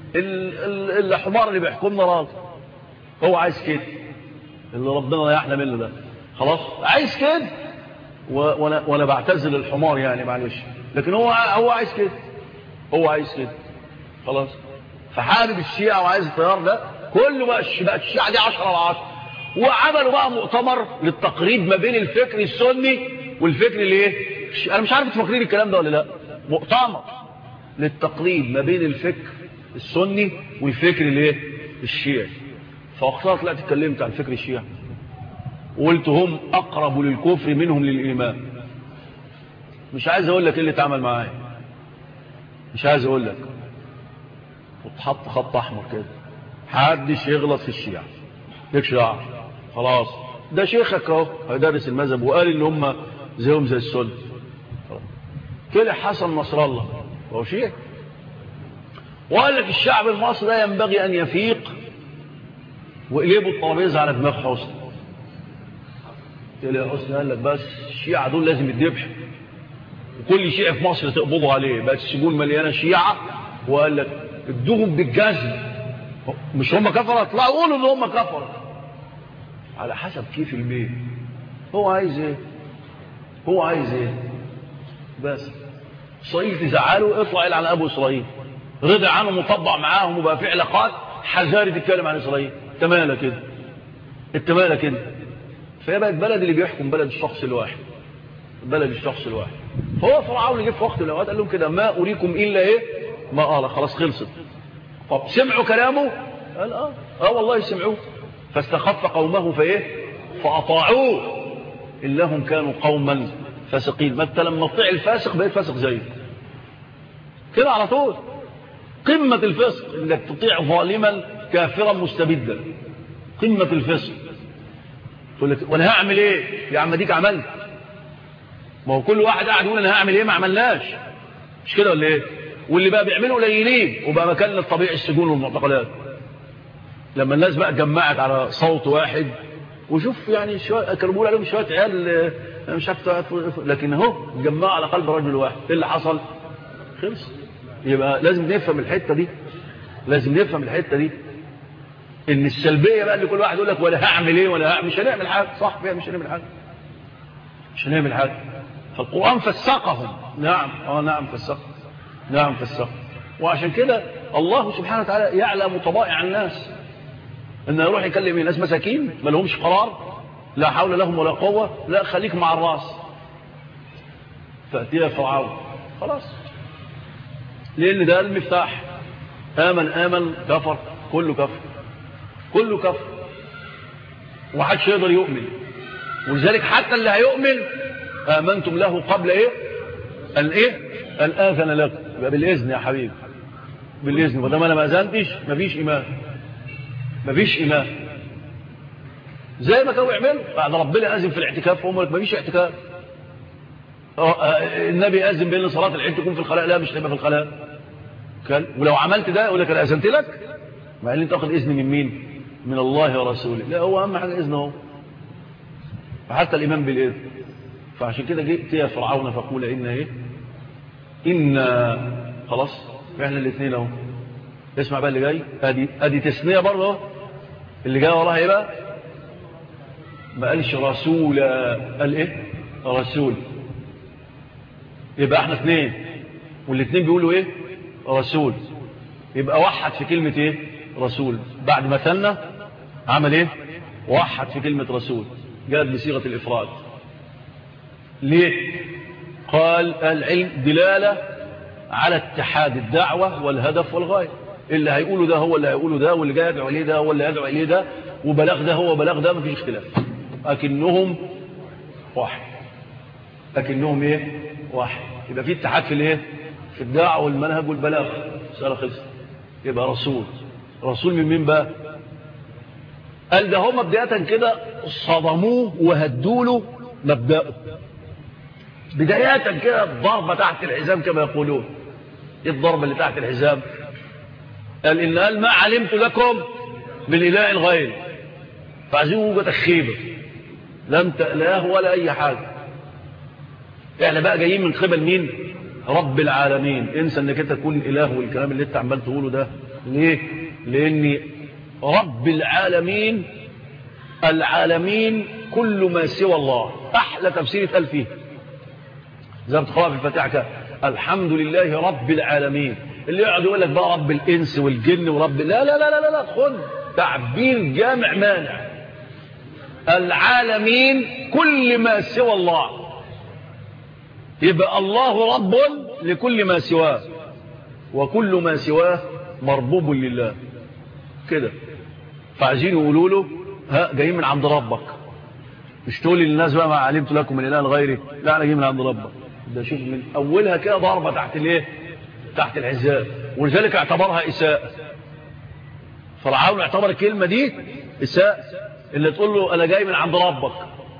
الحمار اللي بيحكمنا راضي هو عايز كده اللي ربنا يحلى منه ده خلاص عايز كده وانا وانا بعتزل الحمار يعني معلش لكن هو هو عايز كده هو عايز كده خلاص فحابب الشيعة وعايز التيار ده كله بقى بقت الشيعة دي 10 على 10 وعملوا بقى مؤتمر للتقريب ما بين الفكر السني والفكر الايه انا مش عارف تفكرين الكلام ده ولا لا مؤتمر للتقريب ما بين الفكر السني والفكر الايه الشيعي فوقتها طلعت اتكلمت عن فكر الشيعة وقلت هم اقرب للكفر منهم للايمان مش عايز اقول لك ايه اللي اتعمل معايا مش عايز اقول لك وتحط خط احمر كده محدش يغلط في الشيعة ليك شعر خلاص ده شيخك اهو هيدرس المذهب وقال ان هم زيهم زي السنة طلع حسن نصر الله وهو شيخ وقال لك الشعب المصري ده ينبغي ان يفيق وقلبوا الطرابيزه على دماغ حسن قلت له يا حسن قال لك بس الشيعة دول لازم يتذبحوا وكل شيعي في مصر تقبضوا عليه بقت السجون مليانه شيعة وقال لك ادوهم بالجزم مش هم كفرة اطلعوا قولوا ان هم كفرة على حسب كيف البيت هو عايز ايه هو عايز ايه بس اسرائيل تزعله اطلع على ابو اسرائيل رضي عنه مطبع معاهم وبقى في علاقات حذاري تتكلم عن اسرائيل انت مالك كده انت مالك كده فهي بقت بلد اللي بيحكم بلد الشخص الواحد بلد الشخص الواحد فهو فرعون جه في وقت من الاوقات قال لهم كده ما اريكم الا ايه ما قال خلاص خلصت طب سمعوا كلامه قال اه اه والله سمعوه فاستخف قومه فايه فاطاعوه انهم كانوا قوما فاسقين ما انت لما تطيع الفاسق بقيت فاسق زيه كده على طول قمة الفسق انك تطيع ظالما كافرا مستبدا قمة الفسق تقول لك وانا هعمل ايه يا عم ديك عملت ما هو كل واحد قاعد يقول انا هعمل ايه ما عملناش مش كده ولا ايه واللي بقى بيعملوا قليلين وبقى مكاننا الطبيعي السجون والمعتقلات لما الناس بقى جمعت على صوت واحد وشوف يعني شوية كانوا بيقولوا عليهم شويه عيال مش عارف لكن اهو جمعوا على قلب رجل واحد ايه اللي حصل خلص يبقى لازم نفهم الحته دي لازم نفهم الحتة دي ان السلبية بقى اللي كل واحد يقول لك ولا هعمل ايه ولا هعمل مش هنعمل حاجة صح فيها مش هنعمل حاجة مش هنعمل حاجة فالقرآن فسقهم نعم اه نعم فسقهم نعم فسقهم وعشان كده الله سبحانه وتعالى يعلم طبائع الناس انه يروح يكلم ناس مساكين ما لهمش قرار لا حول لهم ولا قوة لا خليك مع الراس فأتيها فرعون خلاص لأن ده المفتاح آمن آمن كفر كله كفر كله كفر وحدش يقدر يؤمن ولذلك حتى اللي هيؤمن آمنتم له قبل إيه قال إيه قال آذن لكم يبقى بالإذن يا حبيبي بالإذن وده ما أنا ما أذنتش مفيش إيمان مفيش إيمان زي ما كانوا يعملوا بعد ربنا أذن في الاعتكاف هم لك مفيش اعتكاف النبي أذن بأن صلاة العيد تكون في الخلاء لا مش تبقى في الخلاء قال ولو عملت ده يقول لك أنا أذنت لك مع ان انت تاخد إذن من مين من الله ورسوله لا هو أهم حاجة إذنه هو فحتى الإيمان بالإذن فعشان كده جئت يا فرعون فقول إن إيه إن خلاص إحنا الاثنين اهو اسمع بقى اللي جاي أدي, أدي تسنية برضه اللي جاي وراها إيه بقى ما قالش رسول قال إيه رسول يبقى احنا اثنين والاثنين بيقولوا ايه رسول يبقى وحد في كلمة ايه رسول بعد ما ثنى عمل ايه وحد في كلمة رسول جاءت بصيغة الافراد ليه قال العلم دلالة على اتحاد الدعوة والهدف والغاية اللي هيقوله ده هو اللي هيقوله ده واللي جاي يدعو اليه ده هو اللي يدعو اليه ده وبلاغ ده هو بلاغ ده مفيش اختلاف لكنهم واحد لكنهم ايه واحد يبقى في اتحاد في الايه في الدعوه والمنهج والبلاغ سأله خلص يبقى رسول رسول من مين بقى قال ده هم بدايه كده صدموه وهدوا له مبدأه بداية كده الضربة تحت الحزام كما يقولون ايه الضربة اللي تحت الحزام قال إن قال ما علمت لكم بالإله الغير فعايزين وجه تخيبه لم تألاه ولا أي حاجة احنا بقى جايين من قبل مين رب العالمين انسى انك انت تكون اله والكلام اللي انت عمال تقوله ده ليه لان رب العالمين العالمين كل ما سوى الله احلى تفسير اتقال فيه زي ما بتقرأ في الفاتحه كده الحمد لله رب العالمين اللي يقعد يقول لك بقى رب الانس والجن ورب لا لا لا لا لا خد تعبير جامع مانع العالمين كل ما سوى الله يبقى الله رب لكل ما سواه وكل ما سواه مربوب لله كده فعايزين يقولوا له ها جايين من عند ربك مش تقول للناس بقى ما علمت لكم من اله غيري لا انا جاي من عند ربك ده شوف من اولها كده ضربه تحت الايه تحت الحزام ولذلك اعتبرها اساءه فرعون اعتبر الكلمه دي اساءه اللي تقول له انا جاي من عند ربك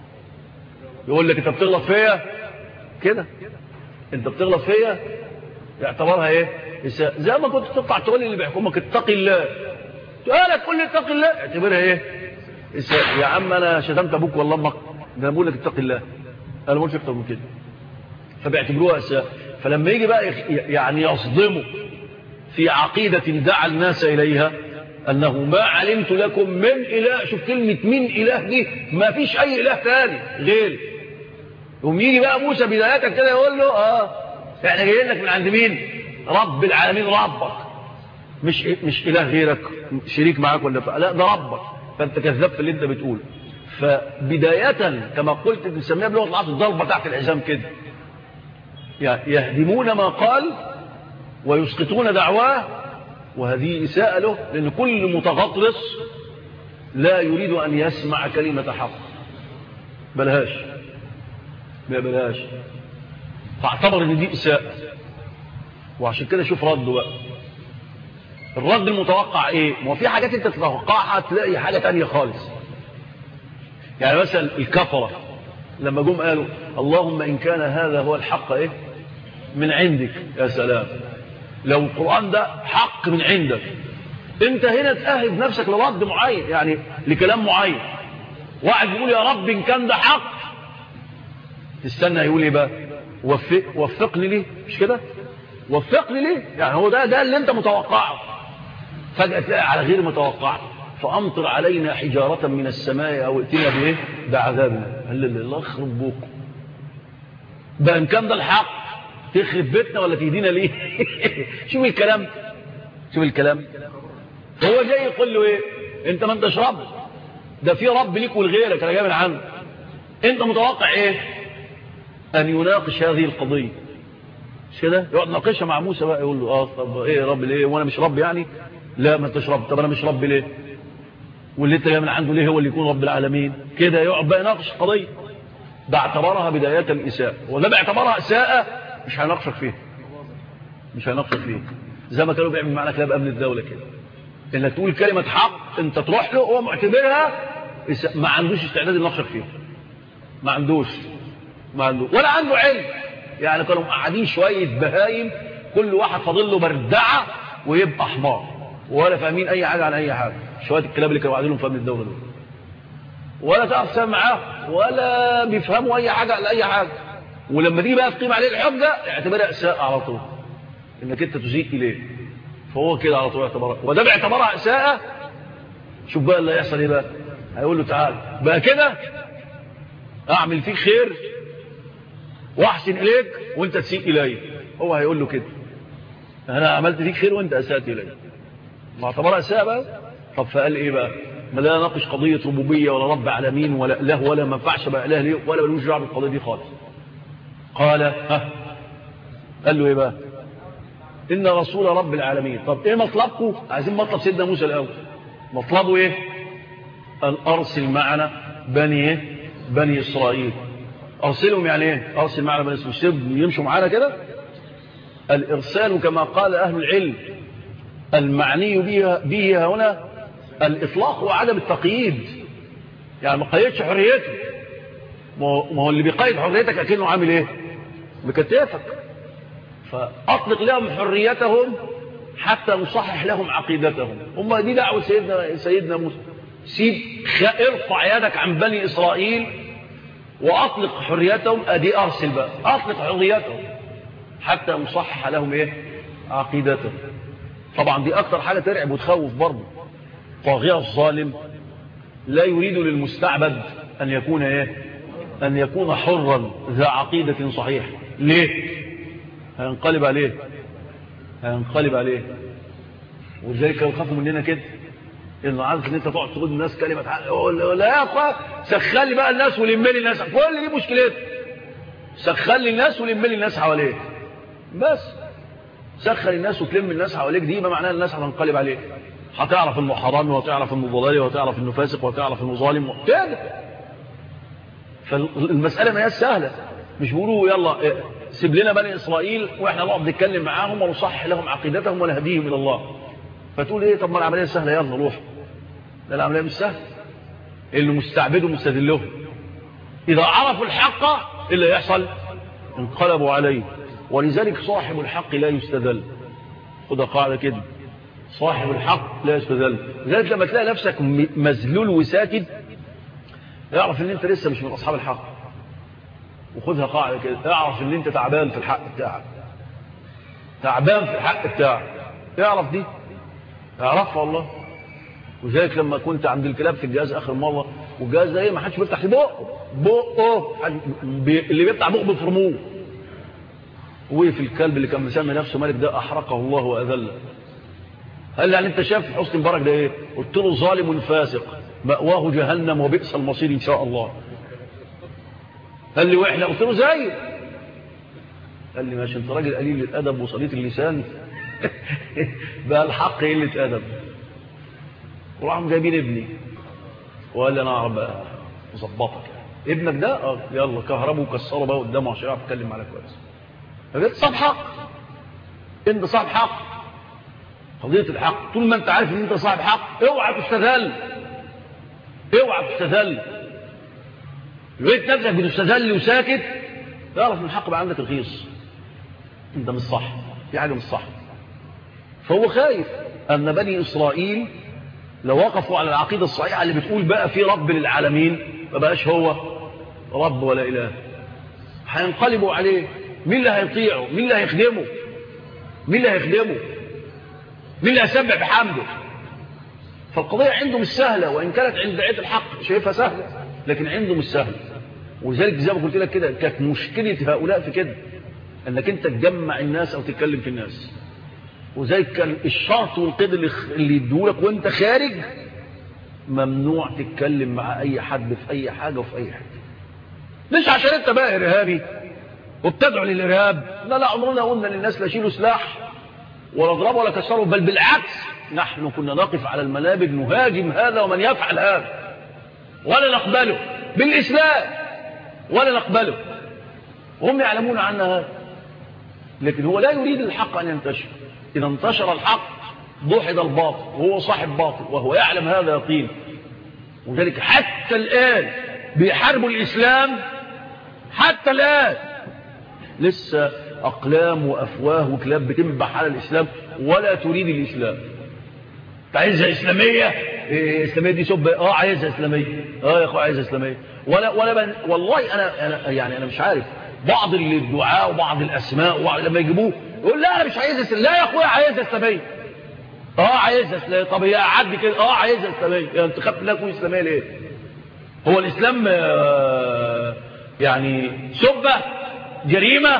يقول لك انت بتغلط فيا كده انت بتغلط فيا يعتبرها ايه زي ما كنت تطلع تقول اللي بيحكمك اتقي الله تقول تقول لي اتقي الله اعتبرها ايه يا عم انا شتمت ابوك والله امك ده انا بقول لك اتقي الله انا ما قلتش اكتر من كده فبيعتبروها اساء فلما يجي بقى يعني يصدموا في عقيدة دعا الناس إليها أنه ما علمت لكم من إله شوف كلمة من إله دي ما فيش أي إله ثاني غير يقوم يجي بقى موسى بداية كده يقول له اه احنا جايين لك من عند مين رب العالمين ربك مش مش اله غيرك شريك معاك ولا ف... لا ده ربك فانت كذاب في اللي انت بتقوله فبداية كما قلت بنسميها بلغة العصر ضربة تحت العزام كده يهدمون ما قال ويسقطون دعواه وهذه إساءة له لأن كل متغطرس لا يريد أن يسمع كلمة حق بلهاش ما يقبلهاش فاعتبر ان دي اساءه وعشان كده شوف رده بقى الرد المتوقع ايه ما في حاجات انت تتوقعها تلاقي حاجه تانية خالص يعني مثلا الكفره لما جم قالوا اللهم ان كان هذا هو الحق ايه من عندك يا سلام لو القران ده حق من عندك انت هنا تأهب نفسك لرد معين يعني لكلام معين واحد يقول يا رب ان كان ده حق تستنى يقول ايه بقى وفق وفقني ليه مش كده وفقني ليه يعني هو ده ده اللي انت متوقعه فجأة تلاقي على غير متوقع فأمطر علينا حجارة من السماء أو ائتنا بإيه بعذابنا قال لي الله يخرب بوكم بقى إن كان ده الحق تخرب بيتنا ولا تهدينا ليه شوف الكلام شوف الكلام هو جاي يقول له ايه انت ما انتش رب ده في رب ليك ولغيرك انا جاي من عنه انت متوقع ايه ان يناقش هذه القضيه مش كده يقعد ناقشها مع موسى بقى يقول له اه طب ايه يا رب ليه وانا مش رب يعني لا ما انتش رب طب انا مش رب ليه واللي انت جاي من عنده ليه هو اللي يكون رب العالمين كده يقعد بقى يناقش القضيه ده اعتبرها بدايه الاساءه وده باعتبارها اساءه مش هيناقشك فيها مش هيناقشك فيها زي ما كانوا بيعملوا معانا كلاب امن الدوله كده انك تقول كلمه حق انت تروح له هو معتبرها ما عندوش استعداد يناقشك فيها ما عندوش ما عنده ولا عنده علم يعني كانوا قاعدين شويه بهايم كل واحد فاضل له بردعه ويبقى حمار ولا فاهمين اي حاجه عن اي حاجه شويه الكلاب اللي كانوا قاعدين لهم في امن الدوله دول ولا تعرف تسمع معاه ولا بيفهموا اي حاجه على اي حاجه ولما تيجي بقى تقيم عليه الحجه اعتبرها اساءه على طول انك انت تسيء اليه فهو كده على طول اعتبرها وده باعتبارها اساءه شوف بقى اللي هيحصل ايه بقى هيقول له تعال بقى كده اعمل فيك خير واحسن اليك وانت تسيء الي هو هيقول له كده انا عملت فيك خير وانت اسات الي ما اعتبرها اساءه بقى طب فقال ايه بقى ما لا ناقش قضيه ربوبيه ولا رب عالمين ولا اله ولا ما ينفعش بقى اله ليه ولا ملوش دعوه بالقضيه دي خالص قال ها قال له ايه بقى إن رسول رب العالمين طب إيه مطلبكم عايزين مطلب سيدنا موسى الأول مطلبه إيه أن أرسل معنا بني إيه بني إسرائيل أرسلهم يعني إيه أرسل معنا بني إسرائيل يمشوا معنا كده الإرسال كما قال أهل العلم المعني به, به هنا الإطلاق وعدم التقييد يعني ما قيدش حريته ما هو اللي بيقيد حريتك أكنه عامل إيه بكتافك فأطلق لهم حريتهم حتى نصحح لهم عقيدتهم هم دي دعوة سيدنا, سيدنا موسى سيب ارفع يدك عن بني إسرائيل وأطلق حريتهم أدي أرسل بقى أطلق حريتهم حتى نصحح لهم إيه عقيدتهم طبعا دي أكتر حاجة ترعب وتخوف برضه طاغية الظالم لا يريد للمستعبد أن يكون إيه أن يكون حرا ذا عقيدة صحيحة ليه هينقلب عليه هينقلب عليه ولذلك يخافوا مننا كده انه عارف ان انت تقعد تقول للناس كلمه لا يا اخويا سخلي بقى الناس ولم لي الناس كل دي مشكلتها سخلي الناس ولم لي الناس حواليك بس سخل الناس وتلم الناس حواليك دي ما معناها الناس هتنقلب عليك هتعرف انه حرامي وهتعرف انه ضلالي وهتعرف انه فاسق وهتعرف انه ظالم كده فالمساله ما هي سهله مش بيقولوا يلا سيب لنا بني إسرائيل وإحنا نقعد نتكلم معاهم ونصحح لهم عقيدتهم ونهديهم إلى الله فتقول إيه طب ما العملية سهلة يلا روح لا العملية مش سهلة اللي مستعبدوا مستدلهم إذا عرفوا الحق اللي يحصل انقلبوا عليه ولذلك صاحب الحق لا يستدل خد قاعدة كده صاحب الحق لا يستدل لذلك لما تلاقي نفسك مذلول وساكت اعرف ان انت لسه مش من اصحاب الحق وخدها قاعدة كده اعرف ان انت تعبان في الحق بتاعك تعبان في الحق بتاعك اعرف دي اعرفها والله وذلك لما كنت عند الكلاب في الجهاز اخر مرة والجهاز ده ايه ما حدش بيفتح بقه بقه اللي بيفتح بقه بيفرموه وقف الكلب اللي كان مسمي نفسه ملك ده احرقه الله واذله قال لي يعني انت شايف حسن مبارك ده ايه قلت له ظالم فاسق مأواه جهنم وبئس المصير ان شاء الله قال لي واحنا قلت له زي قال لي ماشي انت راجل قليل الادب وصليت اللسان بقى الحق قله ادب وراحوا جايبين ابني وقال لي انا اعرف بقى اظبطك ابنك ده اه يلا كهربه وكسره بقى قدامه عشان يعرف يتكلم معانا كويس فقلت صاحب حق انت صاحب حق قضيه الحق طول ما انت عارف ان انت صاحب حق اوعى تستذل اوعى تستذل لقيت نفسك بتستذل وساكت تعرف ان الحق بقى عندك رخيص انت مش صح في حاجه مش صح فهو خايف ان بني اسرائيل لو وقفوا على العقيده الصحيحه اللي بتقول بقى في رب للعالمين ما بقاش هو رب ولا اله هينقلبوا عليه مين اللي هيطيعه مين اللي هيخدمه مين اللي هيخدمه مين اللي هيسبح بحمده فالقضية عنده مش سهلة وإن كانت عند دعية الحق شايفها سهلة لكن عنده مش سهلة ولذلك زي ما قلت لك كده كانت مشكلة هؤلاء في كده انك انت تجمع الناس او تتكلم في الناس وذلك كان الشرط والقيد اللي, اللي يدولك وانت خارج ممنوع تتكلم مع اي حد في اي حاجة وفي اي حاجة مش عشان انت بقى ارهابي وبتدعو للارهاب لا لا عمرنا قلنا للناس لا شيلوا سلاح ولا اضربوا ولا كسروا بل بالعكس نحن كنا نقف على المنابر نهاجم هذا ومن يفعل هذا ولا نقبله بالإسلام ولا نقبله وهم يعلمون عنا هذا لكن هو لا يريد الحق أن ينتشر إذا انتشر الحق ضحد الباطل وهو صاحب باطل وهو يعلم هذا يقين وذلك حتى الآن بيحاربوا الإسلام حتى الآن لسه أقلام وأفواه وكلاب بتنبح على الإسلام ولا تريد الإسلام عايزها إسلامية إيه إسلامية دي سب آه عايزها إسلامية آه يا أخو عايزها إسلامية ولا ولا بن والله أنا, أنا يعني أنا مش عارف بعض الدعاء وبعض الأسماء وبعض لما يجيبوه يقول لا أنا مش عايزها إسلامية لا يا أخويا عايزها إسلامية اه عايزها إسلامية طب هي عدي كده اه عايزها إسلامية يعني أنت خدت لكم إسلامية ليه هو الإسلام آه يعني سبة جريمة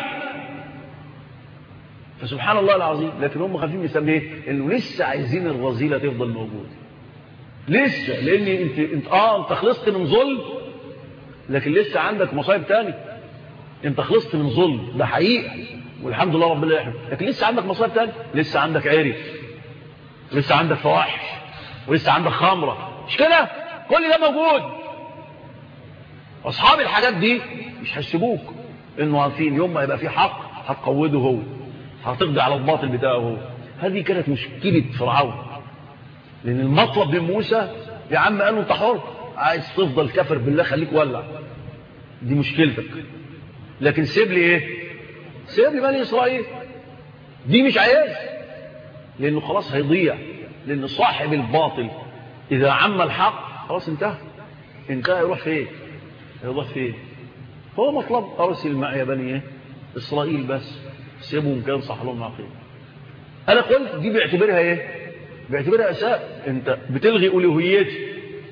فسبحان الله العظيم لكن هم خايفين يسميه ايه انه لسه عايزين الرذيله تفضل موجوده لسه لان انت انت اه انت خلصت من ظلم لكن لسه عندك مصايب تاني انت خلصت من ظلم ده حقيقه والحمد لله ربنا يحمد لكن لسه عندك مصايب تاني لسه عندك عرف لسه عندك فواحش ولسه عندك خمره مش كده كل ده موجود اصحاب الحاجات دي مش هيسيبوك انه عارفين يوم ما يبقى في حق هتقوده هو هتقضي على الباطل بتاعه هو هذه كانت مشكلة فرعون لأن المطلب من موسى يا عم قالوا انت حر عايز تفضل كافر بالله خليك ولع دي مشكلتك لكن سيب لي ايه سيب لي بني إسرائيل دي مش عايز لأنه خلاص هيضيع لأن صاحب الباطل إذا عم الحق خلاص انتهى انتهى يروح فين يروح فين هو مطلب أرسل معي يا بني ايه إسرائيل بس سيبهم كان صح لهم العقيدة انا قلت دي بيعتبرها ايه بيعتبرها اساء انت بتلغي الوهيتي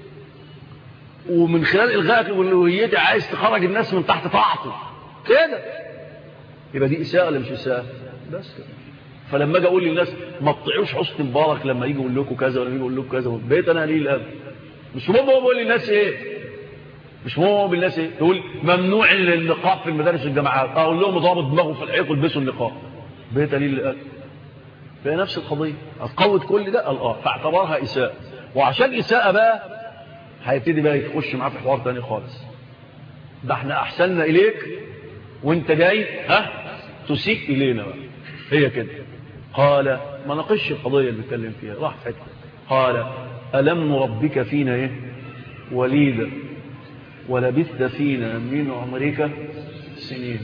ومن خلال الغائك الوهيتي عايز تخرج الناس من تحت طاعته كده يبقى دي اساءه ولا مش اساءه بس كده فلما اجي اقول للناس ما تطيعوش حسن مبارك لما يجي يقول لكم كذا ولا يجي يقول لكم كذا بقيت انا قليل الادب مش مهم هو بقول للناس ايه مش مهم بالناس ايه تقول ممنوع النقاب في المدارس والجامعات اقول لهم ضابط دماغه في الحيط والبسوا النقاب بقيت قليل الادب فهي نفس القضيه هتقوت كل ده قال اه فاعتبرها اساءه وعشان اساءه بقى هيبتدي بقى يخش معاه في حوار تاني خالص ده احنا احسننا اليك وانت جاي ها تسيء الينا بقى هي كده قال ما ناقش القضيه اللي بيتكلم فيها راح في حته قال الم نربك فينا ايه وليدا ولبثت فينا من عمرك سنين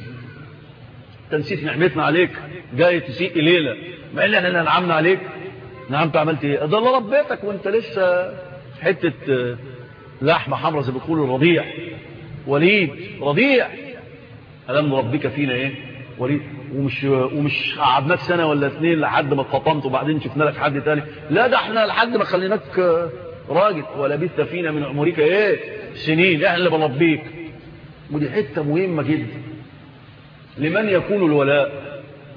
تنسيت نعمتنا عليك جاي تسيء إلينا ما إلا أننا نعمنا عليك نعمت عملت إيه ده الله ربيتك وانت لسه حتة لحمة حمرا زي بيقولوا رضيع وليد رضيع ألم نربك فينا إيه وليد ومش ومش قعدناك سنة ولا اثنين لحد ما اتفطمت وبعدين شفنا لك حد تاني لا ده احنا لحد ما خليناك راجل ولبثت فينا من عمرك ايه سنين احنا اللي بنربيك ودي حته مهمه جدا لمن يكون الولاء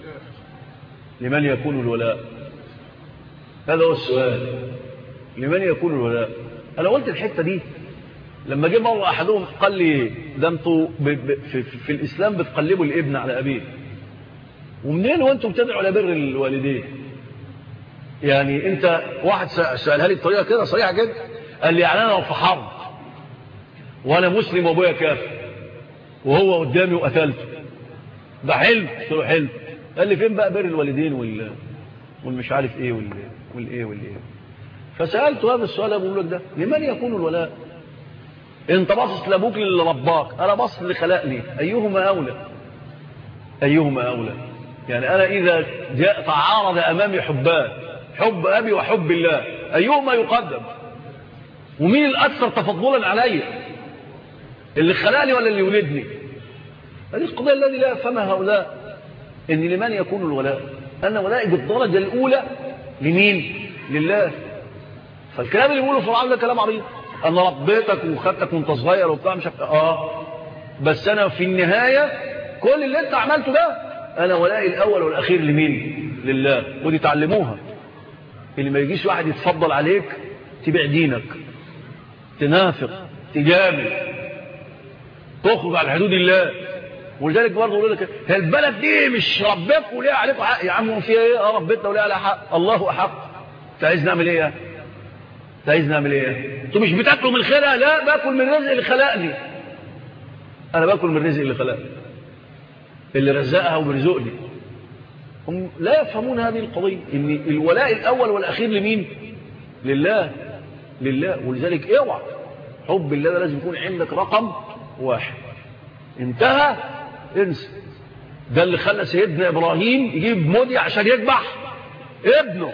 لمن يكون الولاء هذا هو السؤال لمن يكون الولاء انا قلت الحته دي لما جه مره احدهم قال لي ده انتوا في, في الاسلام بتقلبوا الابن على ابيه ومنين وانتم بتدعوا على بر الوالدين يعني انت واحد سالها لي بطريقه كده صريحه جدا قال لي يعني انا لو في حرب وانا مسلم وابويا كافر وهو قدامي وقتلته ده حلم قلت له حلم قال لي فين بقى بر الوالدين وال والمش عارف ايه وال والايه والايه فسالته هذا السؤال ابو لك ده لمن يكون الولاء انت باصص لابوك اللي رباك انا باصص اللي خلقني ايهما اولى ايهما اولى يعني انا اذا جاء تعارض امامي حبان حب ابي وحب الله ايهما يقدم ومين الاكثر تفضلا علي اللي خلقني ولا اللي ولدني هذه القضيه الذي لا يفهمها هؤلاء ان لمن يكون الولاء انا ولائي بالدرجه الاولى لمين لله فالكلام اللي بيقوله فرعون ده كلام عبيط انا ربيتك وخدتك وانت صغير وبتاع مش اه بس انا في النهايه كل اللي انت عملته ده انا ولائي الاول والاخير لمين لله ودي تعلموها اللي ما يجيش واحد يتفضل عليك تبيع دينك تنافق تجامل تخرج على حدود الله ولذلك برضه يقول لك هي البلد دي مش ربك وليها عليكم حق يا عم فيها ايه اه ربتنا وليها عليها حق الله احق انت عايز نعمل ايه انت عايز نعمل ايه انتوا مش بتاكلوا من خيرها لا باكل من الرزق اللي خلقني انا باكل من الرزق اللي خلقني اللي رزقها وبيرزقني هم لا يفهمون هذه القضيه ان الولاء الاول والاخير لمين لله لله ولذلك اوعى حب الله ده لازم يكون عندك رقم واحد انتهى انسى ده اللي خلى سيدنا ابراهيم يجيب مودي عشان يذبح ابنه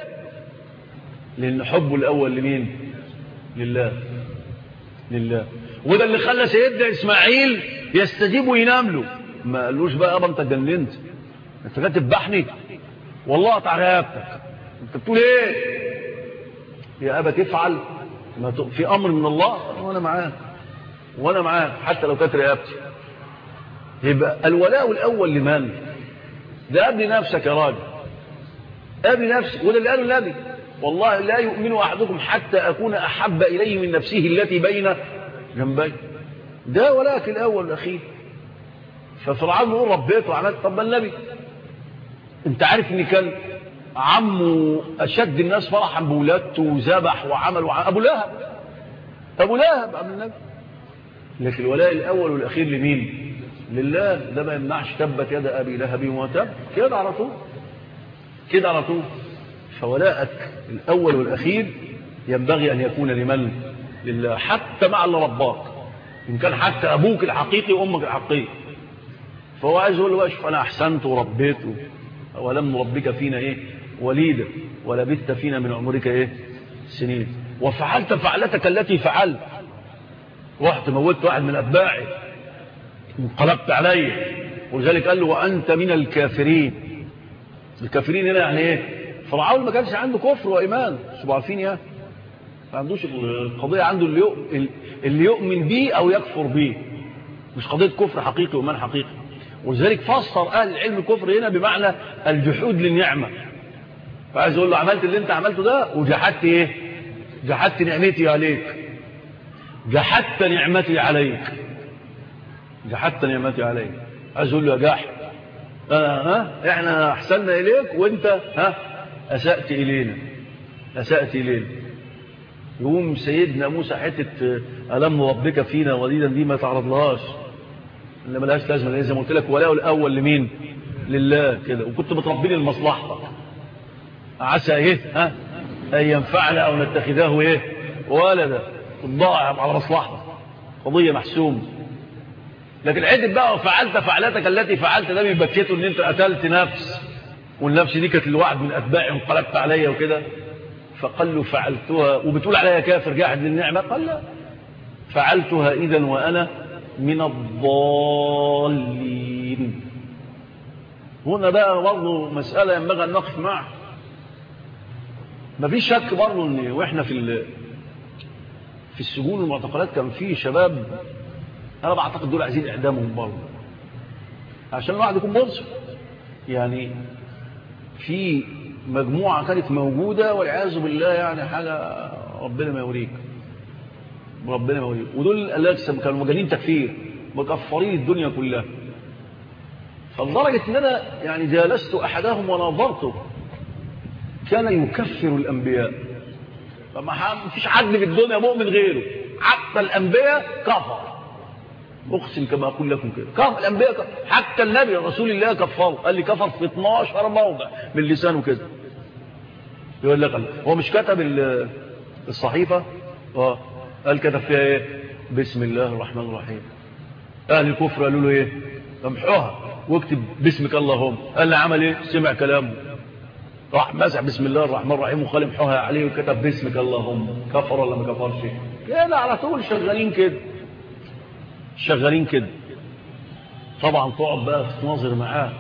لان حبه الاول لمين لله لله وده اللي خلى سيدنا اسماعيل يستجيب وينام له ما قالوش بقى ابا انت اتجننت انت جاي تذبحني والله تعالى رقبتك انت بتقول ايه يا ابا تفعل ما في امر من الله وانا معاك وانا معاك حتى لو كانت رقبتي يبقى الولاء الاول لمن ده ابني نفسك يا راجل ابني نفسك وده اللي قاله النبي والله لا يؤمن احدكم حتى اكون احب اليه من نفسه التي بين جنبي ده ولاك الاول والاخير ففرعون يقول ربيته وعملت طب النبي انت عارف ان كان عمه اشد الناس فرحا بولادته وذبح وعمل وعمل ابو لهب ابو لهب عم النبي لكن الولاء الاول والاخير لمين لله ده ما يمنعش تبت يد ابي لهب وتب كده على طول كده على طول فولاءك الاول والاخير ينبغي ان يكون لمن لله حتى مع اللي رباك ان كان حتى ابوك الحقيقي وامك الحقيقي فهو عايز يقول له شوف انا احسنت وربيت ولم نربك فينا ايه وليدا ولبثت فينا من عمرك ايه سنين وفعلت فعلتك التي فعلت رحت موتت واحد من اتباعي انقلبت علي ولذلك قال له وانت من الكافرين الكافرين هنا يعني ايه فرعون ما كانش عنده كفر وايمان مش عارفين يعني ما عندوش القضيه عنده اللي يؤمن, اللي يؤمن بيه او يكفر بيه مش قضيه كفر حقيقي وايمان حقيقي ولذلك فسر اهل العلم الكفر هنا بمعنى الجحود للنعمه فعايز اقول له عملت اللي انت عملته ده وجحدت ايه جحدت نعمتي عليك جحدت نعمتي عليك جحدت نعمتي عليك عايز اقول له يا جاحد ها احنا احسننا اليك وانت ها اسأت الينا اسأت الينا يقوم سيدنا موسى حته الم ربك فينا وليدا دي ما تعرضلهاش اللي ملهاش لازمه زي ما قلت لك ولاء الاول لمين لله كده وكنت بتربيني لمصلحتك عسى ايه ها ان ينفعنا او نتخذه ايه ولدا تضاعف على مصلحتك قضيه محسومه لكن عدت بقى وفعلت فعلتك التي فعلت ده بيبكته ان انت قتلت نفس والنفس دي كانت الوعد من اتباعي وانقلبت عليا وكده فقال له فعلتها وبتقول عليا كافر جاحد للنعمه قال لا فعلتها اذا وانا من الضالين هنا بقى برضه مسألة ينبغي أن نقف معها مفيش شك برضه ان واحنا في في السجون والمعتقلات كان في شباب انا بعتقد دول عايزين اعدامهم برضه عشان الواحد يكون منصف يعني في مجموعة كانت موجودة والعياذ بالله يعني حاجة ربنا ما يوريك ربنا ما يوريك ودول اللي كانوا مجانين تكفير مكفرين الدنيا كلها فلدرجة ان انا يعني جالست احدهم ونظرته كان يكفر الانبياء فما فيش حد في الدنيا مؤمن غيره حتى الانبياء كفر اقسم كما اقول لكم كده كفر الانبياء كفر. حتى النبي رسول الله كفر قال لي كفر في 12 موضع من لسانه كده يقول لك هو مش كتب الصحيفه اه قال كتب فيها ايه بسم الله الرحمن الرحيم اهل الكفر قالوا له ايه امحوها واكتب باسمك اللهم قال لي عمل ايه سمع كلامه راح مسح بسم الله الرحمن الرحيم وخلي محوها عليه وكتب باسمك اللهم كفر ولا ما كفرش كده على طول شغالين كده شغالين كده طبعا تقعد بقى تتناظر معاه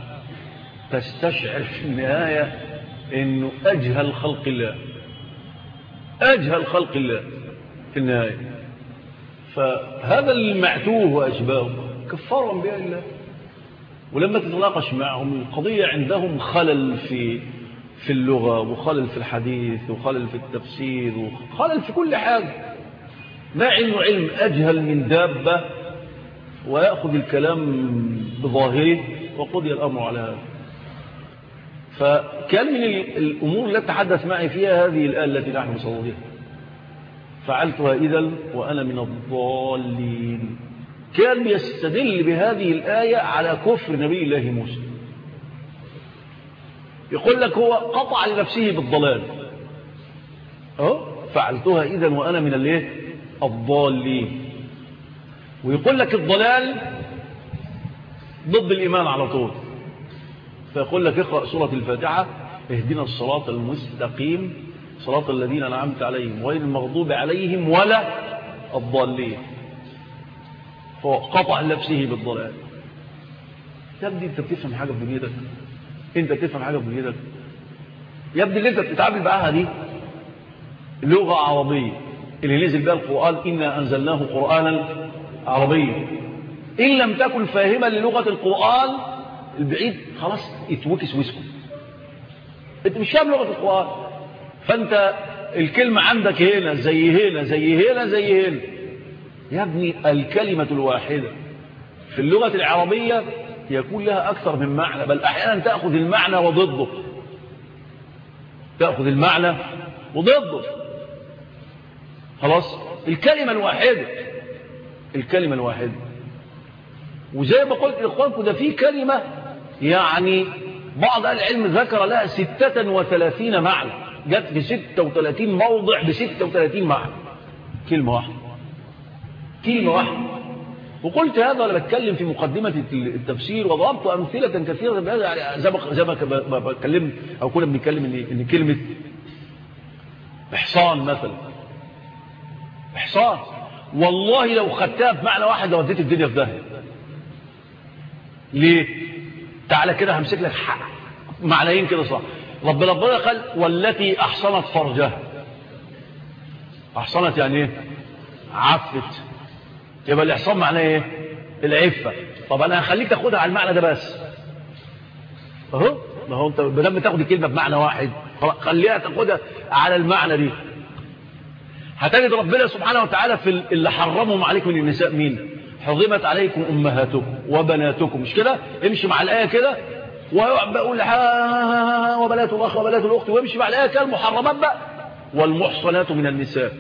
تستشعر في النهاية انه اجهل خلق الله أجهل خلق الله في النهاية فهذا المعتوه وأشباهه كفارا بها الله ولما تتناقش معهم القضية عندهم خلل في في اللغة وخلل في الحديث وخلل في التفسير وخلل في كل حاجة ما علم علم أجهل من دابة ويأخذ الكلام بظاهره وقضي الأمر على هذا فكان من الأمور التي تحدث معي فيها هذه الآية التي نحن مصورها فعلتها إذا وأنا من الضالين كان يستدل بهذه الآية على كفر نبي الله موسى يقول لك هو قطع لنفسه بالضلال أه؟ فعلتها إذا وأنا من الايه الضالين ويقول لك الضلال ضد الإيمان على طول فيقول لك اقرأ سورة الفاتحة اهدنا الصراط المستقيم صراط الذين أنعمت عليهم غير المغضوب عليهم ولا الضالين فقطع نفسه بالضلال يبدي انت بتفهم حاجة في دنيتك انت بتفهم حاجة في دنيتك يبدي اللي انت بتتعامل معاها دي لغة عربية اللي نزل بها القرآن إنا أنزلناه قرآنا عربيا إن لم تكن فاهما للغة القرآن البعيد خلاص اتوكس واسكت انت مش فاهم لغة القرآن فانت الكلمة عندك هنا زي هنا زي هنا زي هنا يا ابني الكلمة الواحدة في اللغة العربية يكون لها أكثر من معنى بل أحيانا تأخذ المعنى وضده تأخذ المعنى وضده خلاص الكلمة الواحدة الكلمة الواحدة وزي ما قلت لإخوانكم ده في كلمة يعني بعض أهل العلم ذكر لها ستة وثلاثين معنى جت في ستة وثلاثين موضع بستة وثلاثين معنى كلمة واحدة كلمة واحدة وقلت هذا وأنا بتكلم في مقدمة التفسير وضربت أمثلة كثيرة بهذا يعني زي ما زي ما بتكلم أو كنا بنتكلم إن إن كلمة إحصان مثلا إحصان والله لو خدتها بمعنى واحد لوديت الدنيا في داهية ليه؟ تعالى كده همسك لك حق معنيين كده صح رب ربنا قال والتي أحصنت فرجها أحصنت يعني إيه؟ عفت يبقى الإحصان معناه إيه؟ العفة طب أنا هخليك تاخدها على المعنى ده بس أهو ما هو أنت بدل ما تاخد الكلمة بمعنى واحد خليها تاخدها على المعنى دي هتجد ربنا سبحانه وتعالى في اللي حرمهم عليكم من النساء مين حرمت عليكم أمهاتكم وبناتكم مش كده امشي مع الآية كده وبقول وبنات الأخ وبنات الأخت وامشي مع الآية كده المحرمات بقى والمحصنات من النساء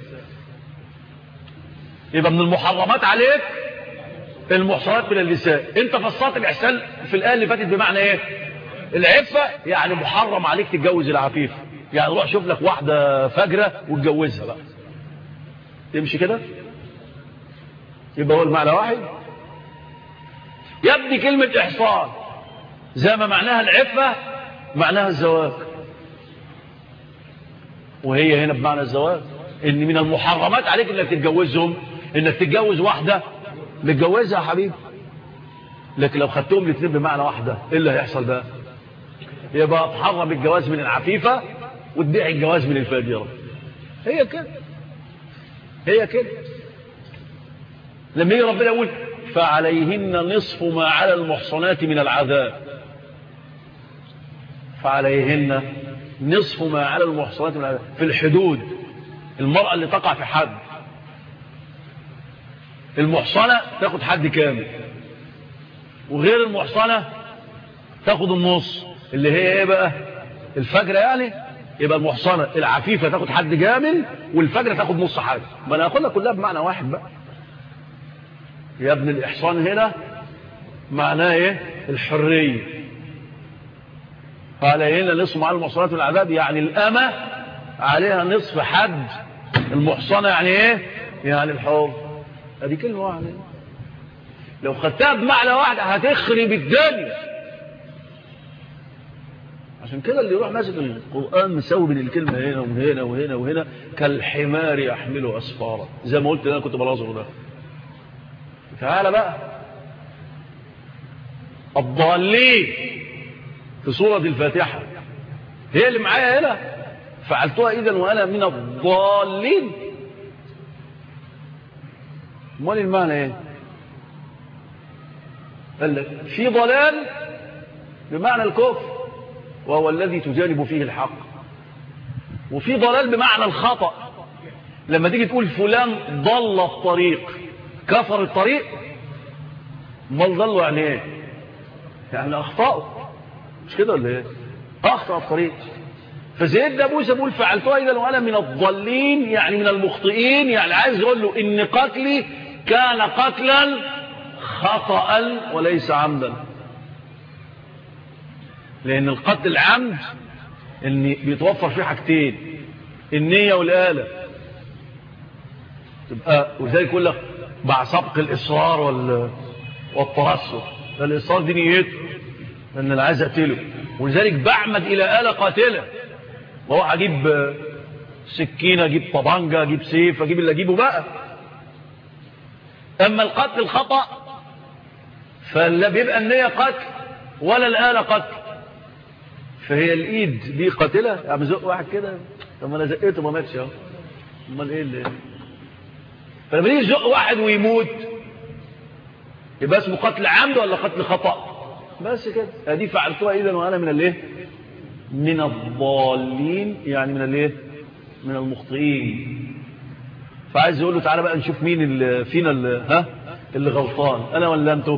يبقى من المحرمات عليك المحصنات من النساء انت فصلت الإحسان في الآية اللي فاتت بمعنى ايه العفة يعني محرم عليك تتجوز العفيف يعني روح شوف لك واحدة فجرة وتجوزها بقى تمشي كده يبقى هو المعنى واحد يبني كلمة إحصان زي ما معناها العفة معناها الزواج وهي هنا بمعنى الزواج ان من المحرمات عليك انك تتجوزهم انك تتجوز واحدة متجوزها يا حبيبي لكن لو خدتهم الاثنين بمعنى واحدة ايه اللي هيحصل بقى يبقى تحرم الجواز من العفيفة وتبيع الجواز من الفاجرة هي كده هي كده لما يجي ربنا يقول فعليهن نصف ما على المحصنات من العذاب فعليهن نصف ما على المحصنات من العذاب في الحدود المرأة اللي تقع في حد المحصنة تاخد حد كامل وغير المحصنة تاخد النص اللي هي ايه بقى الفجرة يعني يبقى المحصنة العفيفة تاخد حد جامل والفجرة تاخد نص حاجة ما انا هاخدها كلها بمعنى واحد بقى يا ابن الإحصان هنا معناه ايه الحرية قال هنا نصف مع المحصنات والعذاب يعني الأمة عليها نصف حد المحصنة يعني ايه يعني الحر ادي كلمة واحدة لو خدتها بمعنى واحد هتخرب الدنيا عشان كده اللي يروح ماسك القرآن مسوي بين الكلمة هنا وهنا وهنا وهنا كالحمار يحمله أسفارا زي ما قلت انا كنت بلاحظه ده تعالى بقى الضالين في سورة الفاتحة هي اللي معايا هنا فعلتها إذا وأنا من الضالين امال المعنى ايه قال لك في ضلال بمعنى الكفر وهو الذي تجانب فيه الحق وفي ضلال بمعنى الخطأ لما تيجي تقول فلان ضل الطريق كفر الطريق امال ضلوا يعني ايه يعني اخطأوا مش كده ولا ايه اخطأ الطريق فسيدنا موسى بيقول فعلتها اذا وانا من الضالين يعني من المخطئين يعني عايز يقول له ان قتلي كان قتلا خطأ وليس عمدا لان القتل العمد ان بيتوفر فيه حاجتين النية والآلة تبقى وذلك يقول لك مع سبق الإصرار وال... والترسل فالإصرار دي نيته لأن أنا عايز أقتله ولذلك بعمد إلى آلة قاتلة وهو أجيب سكينة أجيب طبانجة أجيب سيف أجيب اللي أجيبه بقى أما القتل الخطأ فلا بيبقى النية قتل ولا الآلة قتل فهي الإيد دي قاتلة يعني زق واحد كده طب ما أنا زقيته ما ماتش اهو امال إيه اللي فلما يجي يزق واحد ويموت يبقى اسمه قتل عمد ولا قتل خطأ بس كده ادي فعلتها اذا وانا من الايه من الضالين يعني من الايه من المخطئين فعايز يقول له تعالى بقى نشوف مين اللي فينا اللي ها اللي غلطان انا ولا انتوا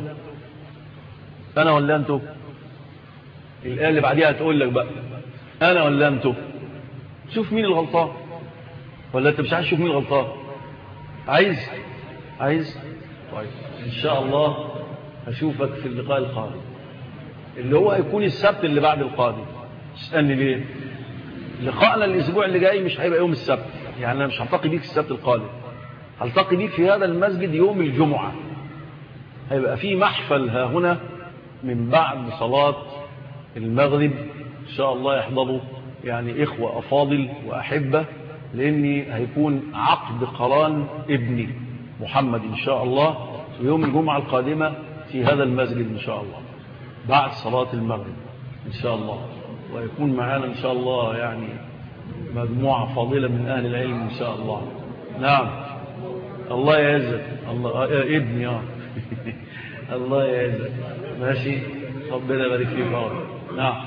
انا ولا انتوا الايه اللي بعديها هتقول لك بقى انا ولا انتوا شوف مين الغلطان ولا انت مش عايز تشوف مين الغلطان عايز عايز طيب ان شاء الله هشوفك في اللقاء القادم اللي هو هيكون السبت اللي بعد القادم تسالني ليه لقاءنا الاسبوع اللي جاي مش هيبقى يوم السبت يعني انا مش هلتقي بيك السبت القادم هلتقي بيك في هذا المسجد يوم الجمعه هيبقى في محفل ها هنا من بعد صلاه المغرب ان شاء الله يحضروا يعني اخوه افاضل واحبه لاني هيكون عقد قران ابني محمد ان شاء الله في يوم الجمعه القادمه في هذا المسجد ان شاء الله بعد صلاه المغرب ان شاء الله ويكون معنا ان شاء الله يعني مجموعه فاضله من اهل العلم ان شاء الله نعم الله يعزك الله يا ابني اه الله يعزك ماشي ربنا يبارك فيك يا رب نعم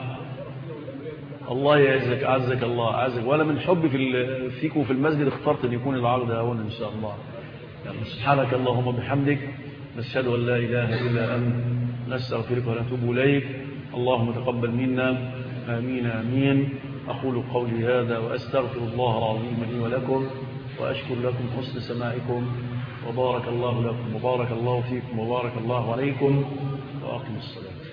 الله يعزك عزك الله عزك وانا من حبي في فيك وفي المسجد اخترت ان يكون العقد هنا ان شاء الله يعني سبحانك اللهم بحمدك نشهد ان لا اله الا انت نستغفرك ونتوب اليك اللهم تقبل منا امين امين اقول قولي هذا واستغفر الله العظيم لي ولكم واشكر لكم حسن سماعكم وبارك الله لكم وبارك الله فيكم وبارك الله عليكم واقم الصلاه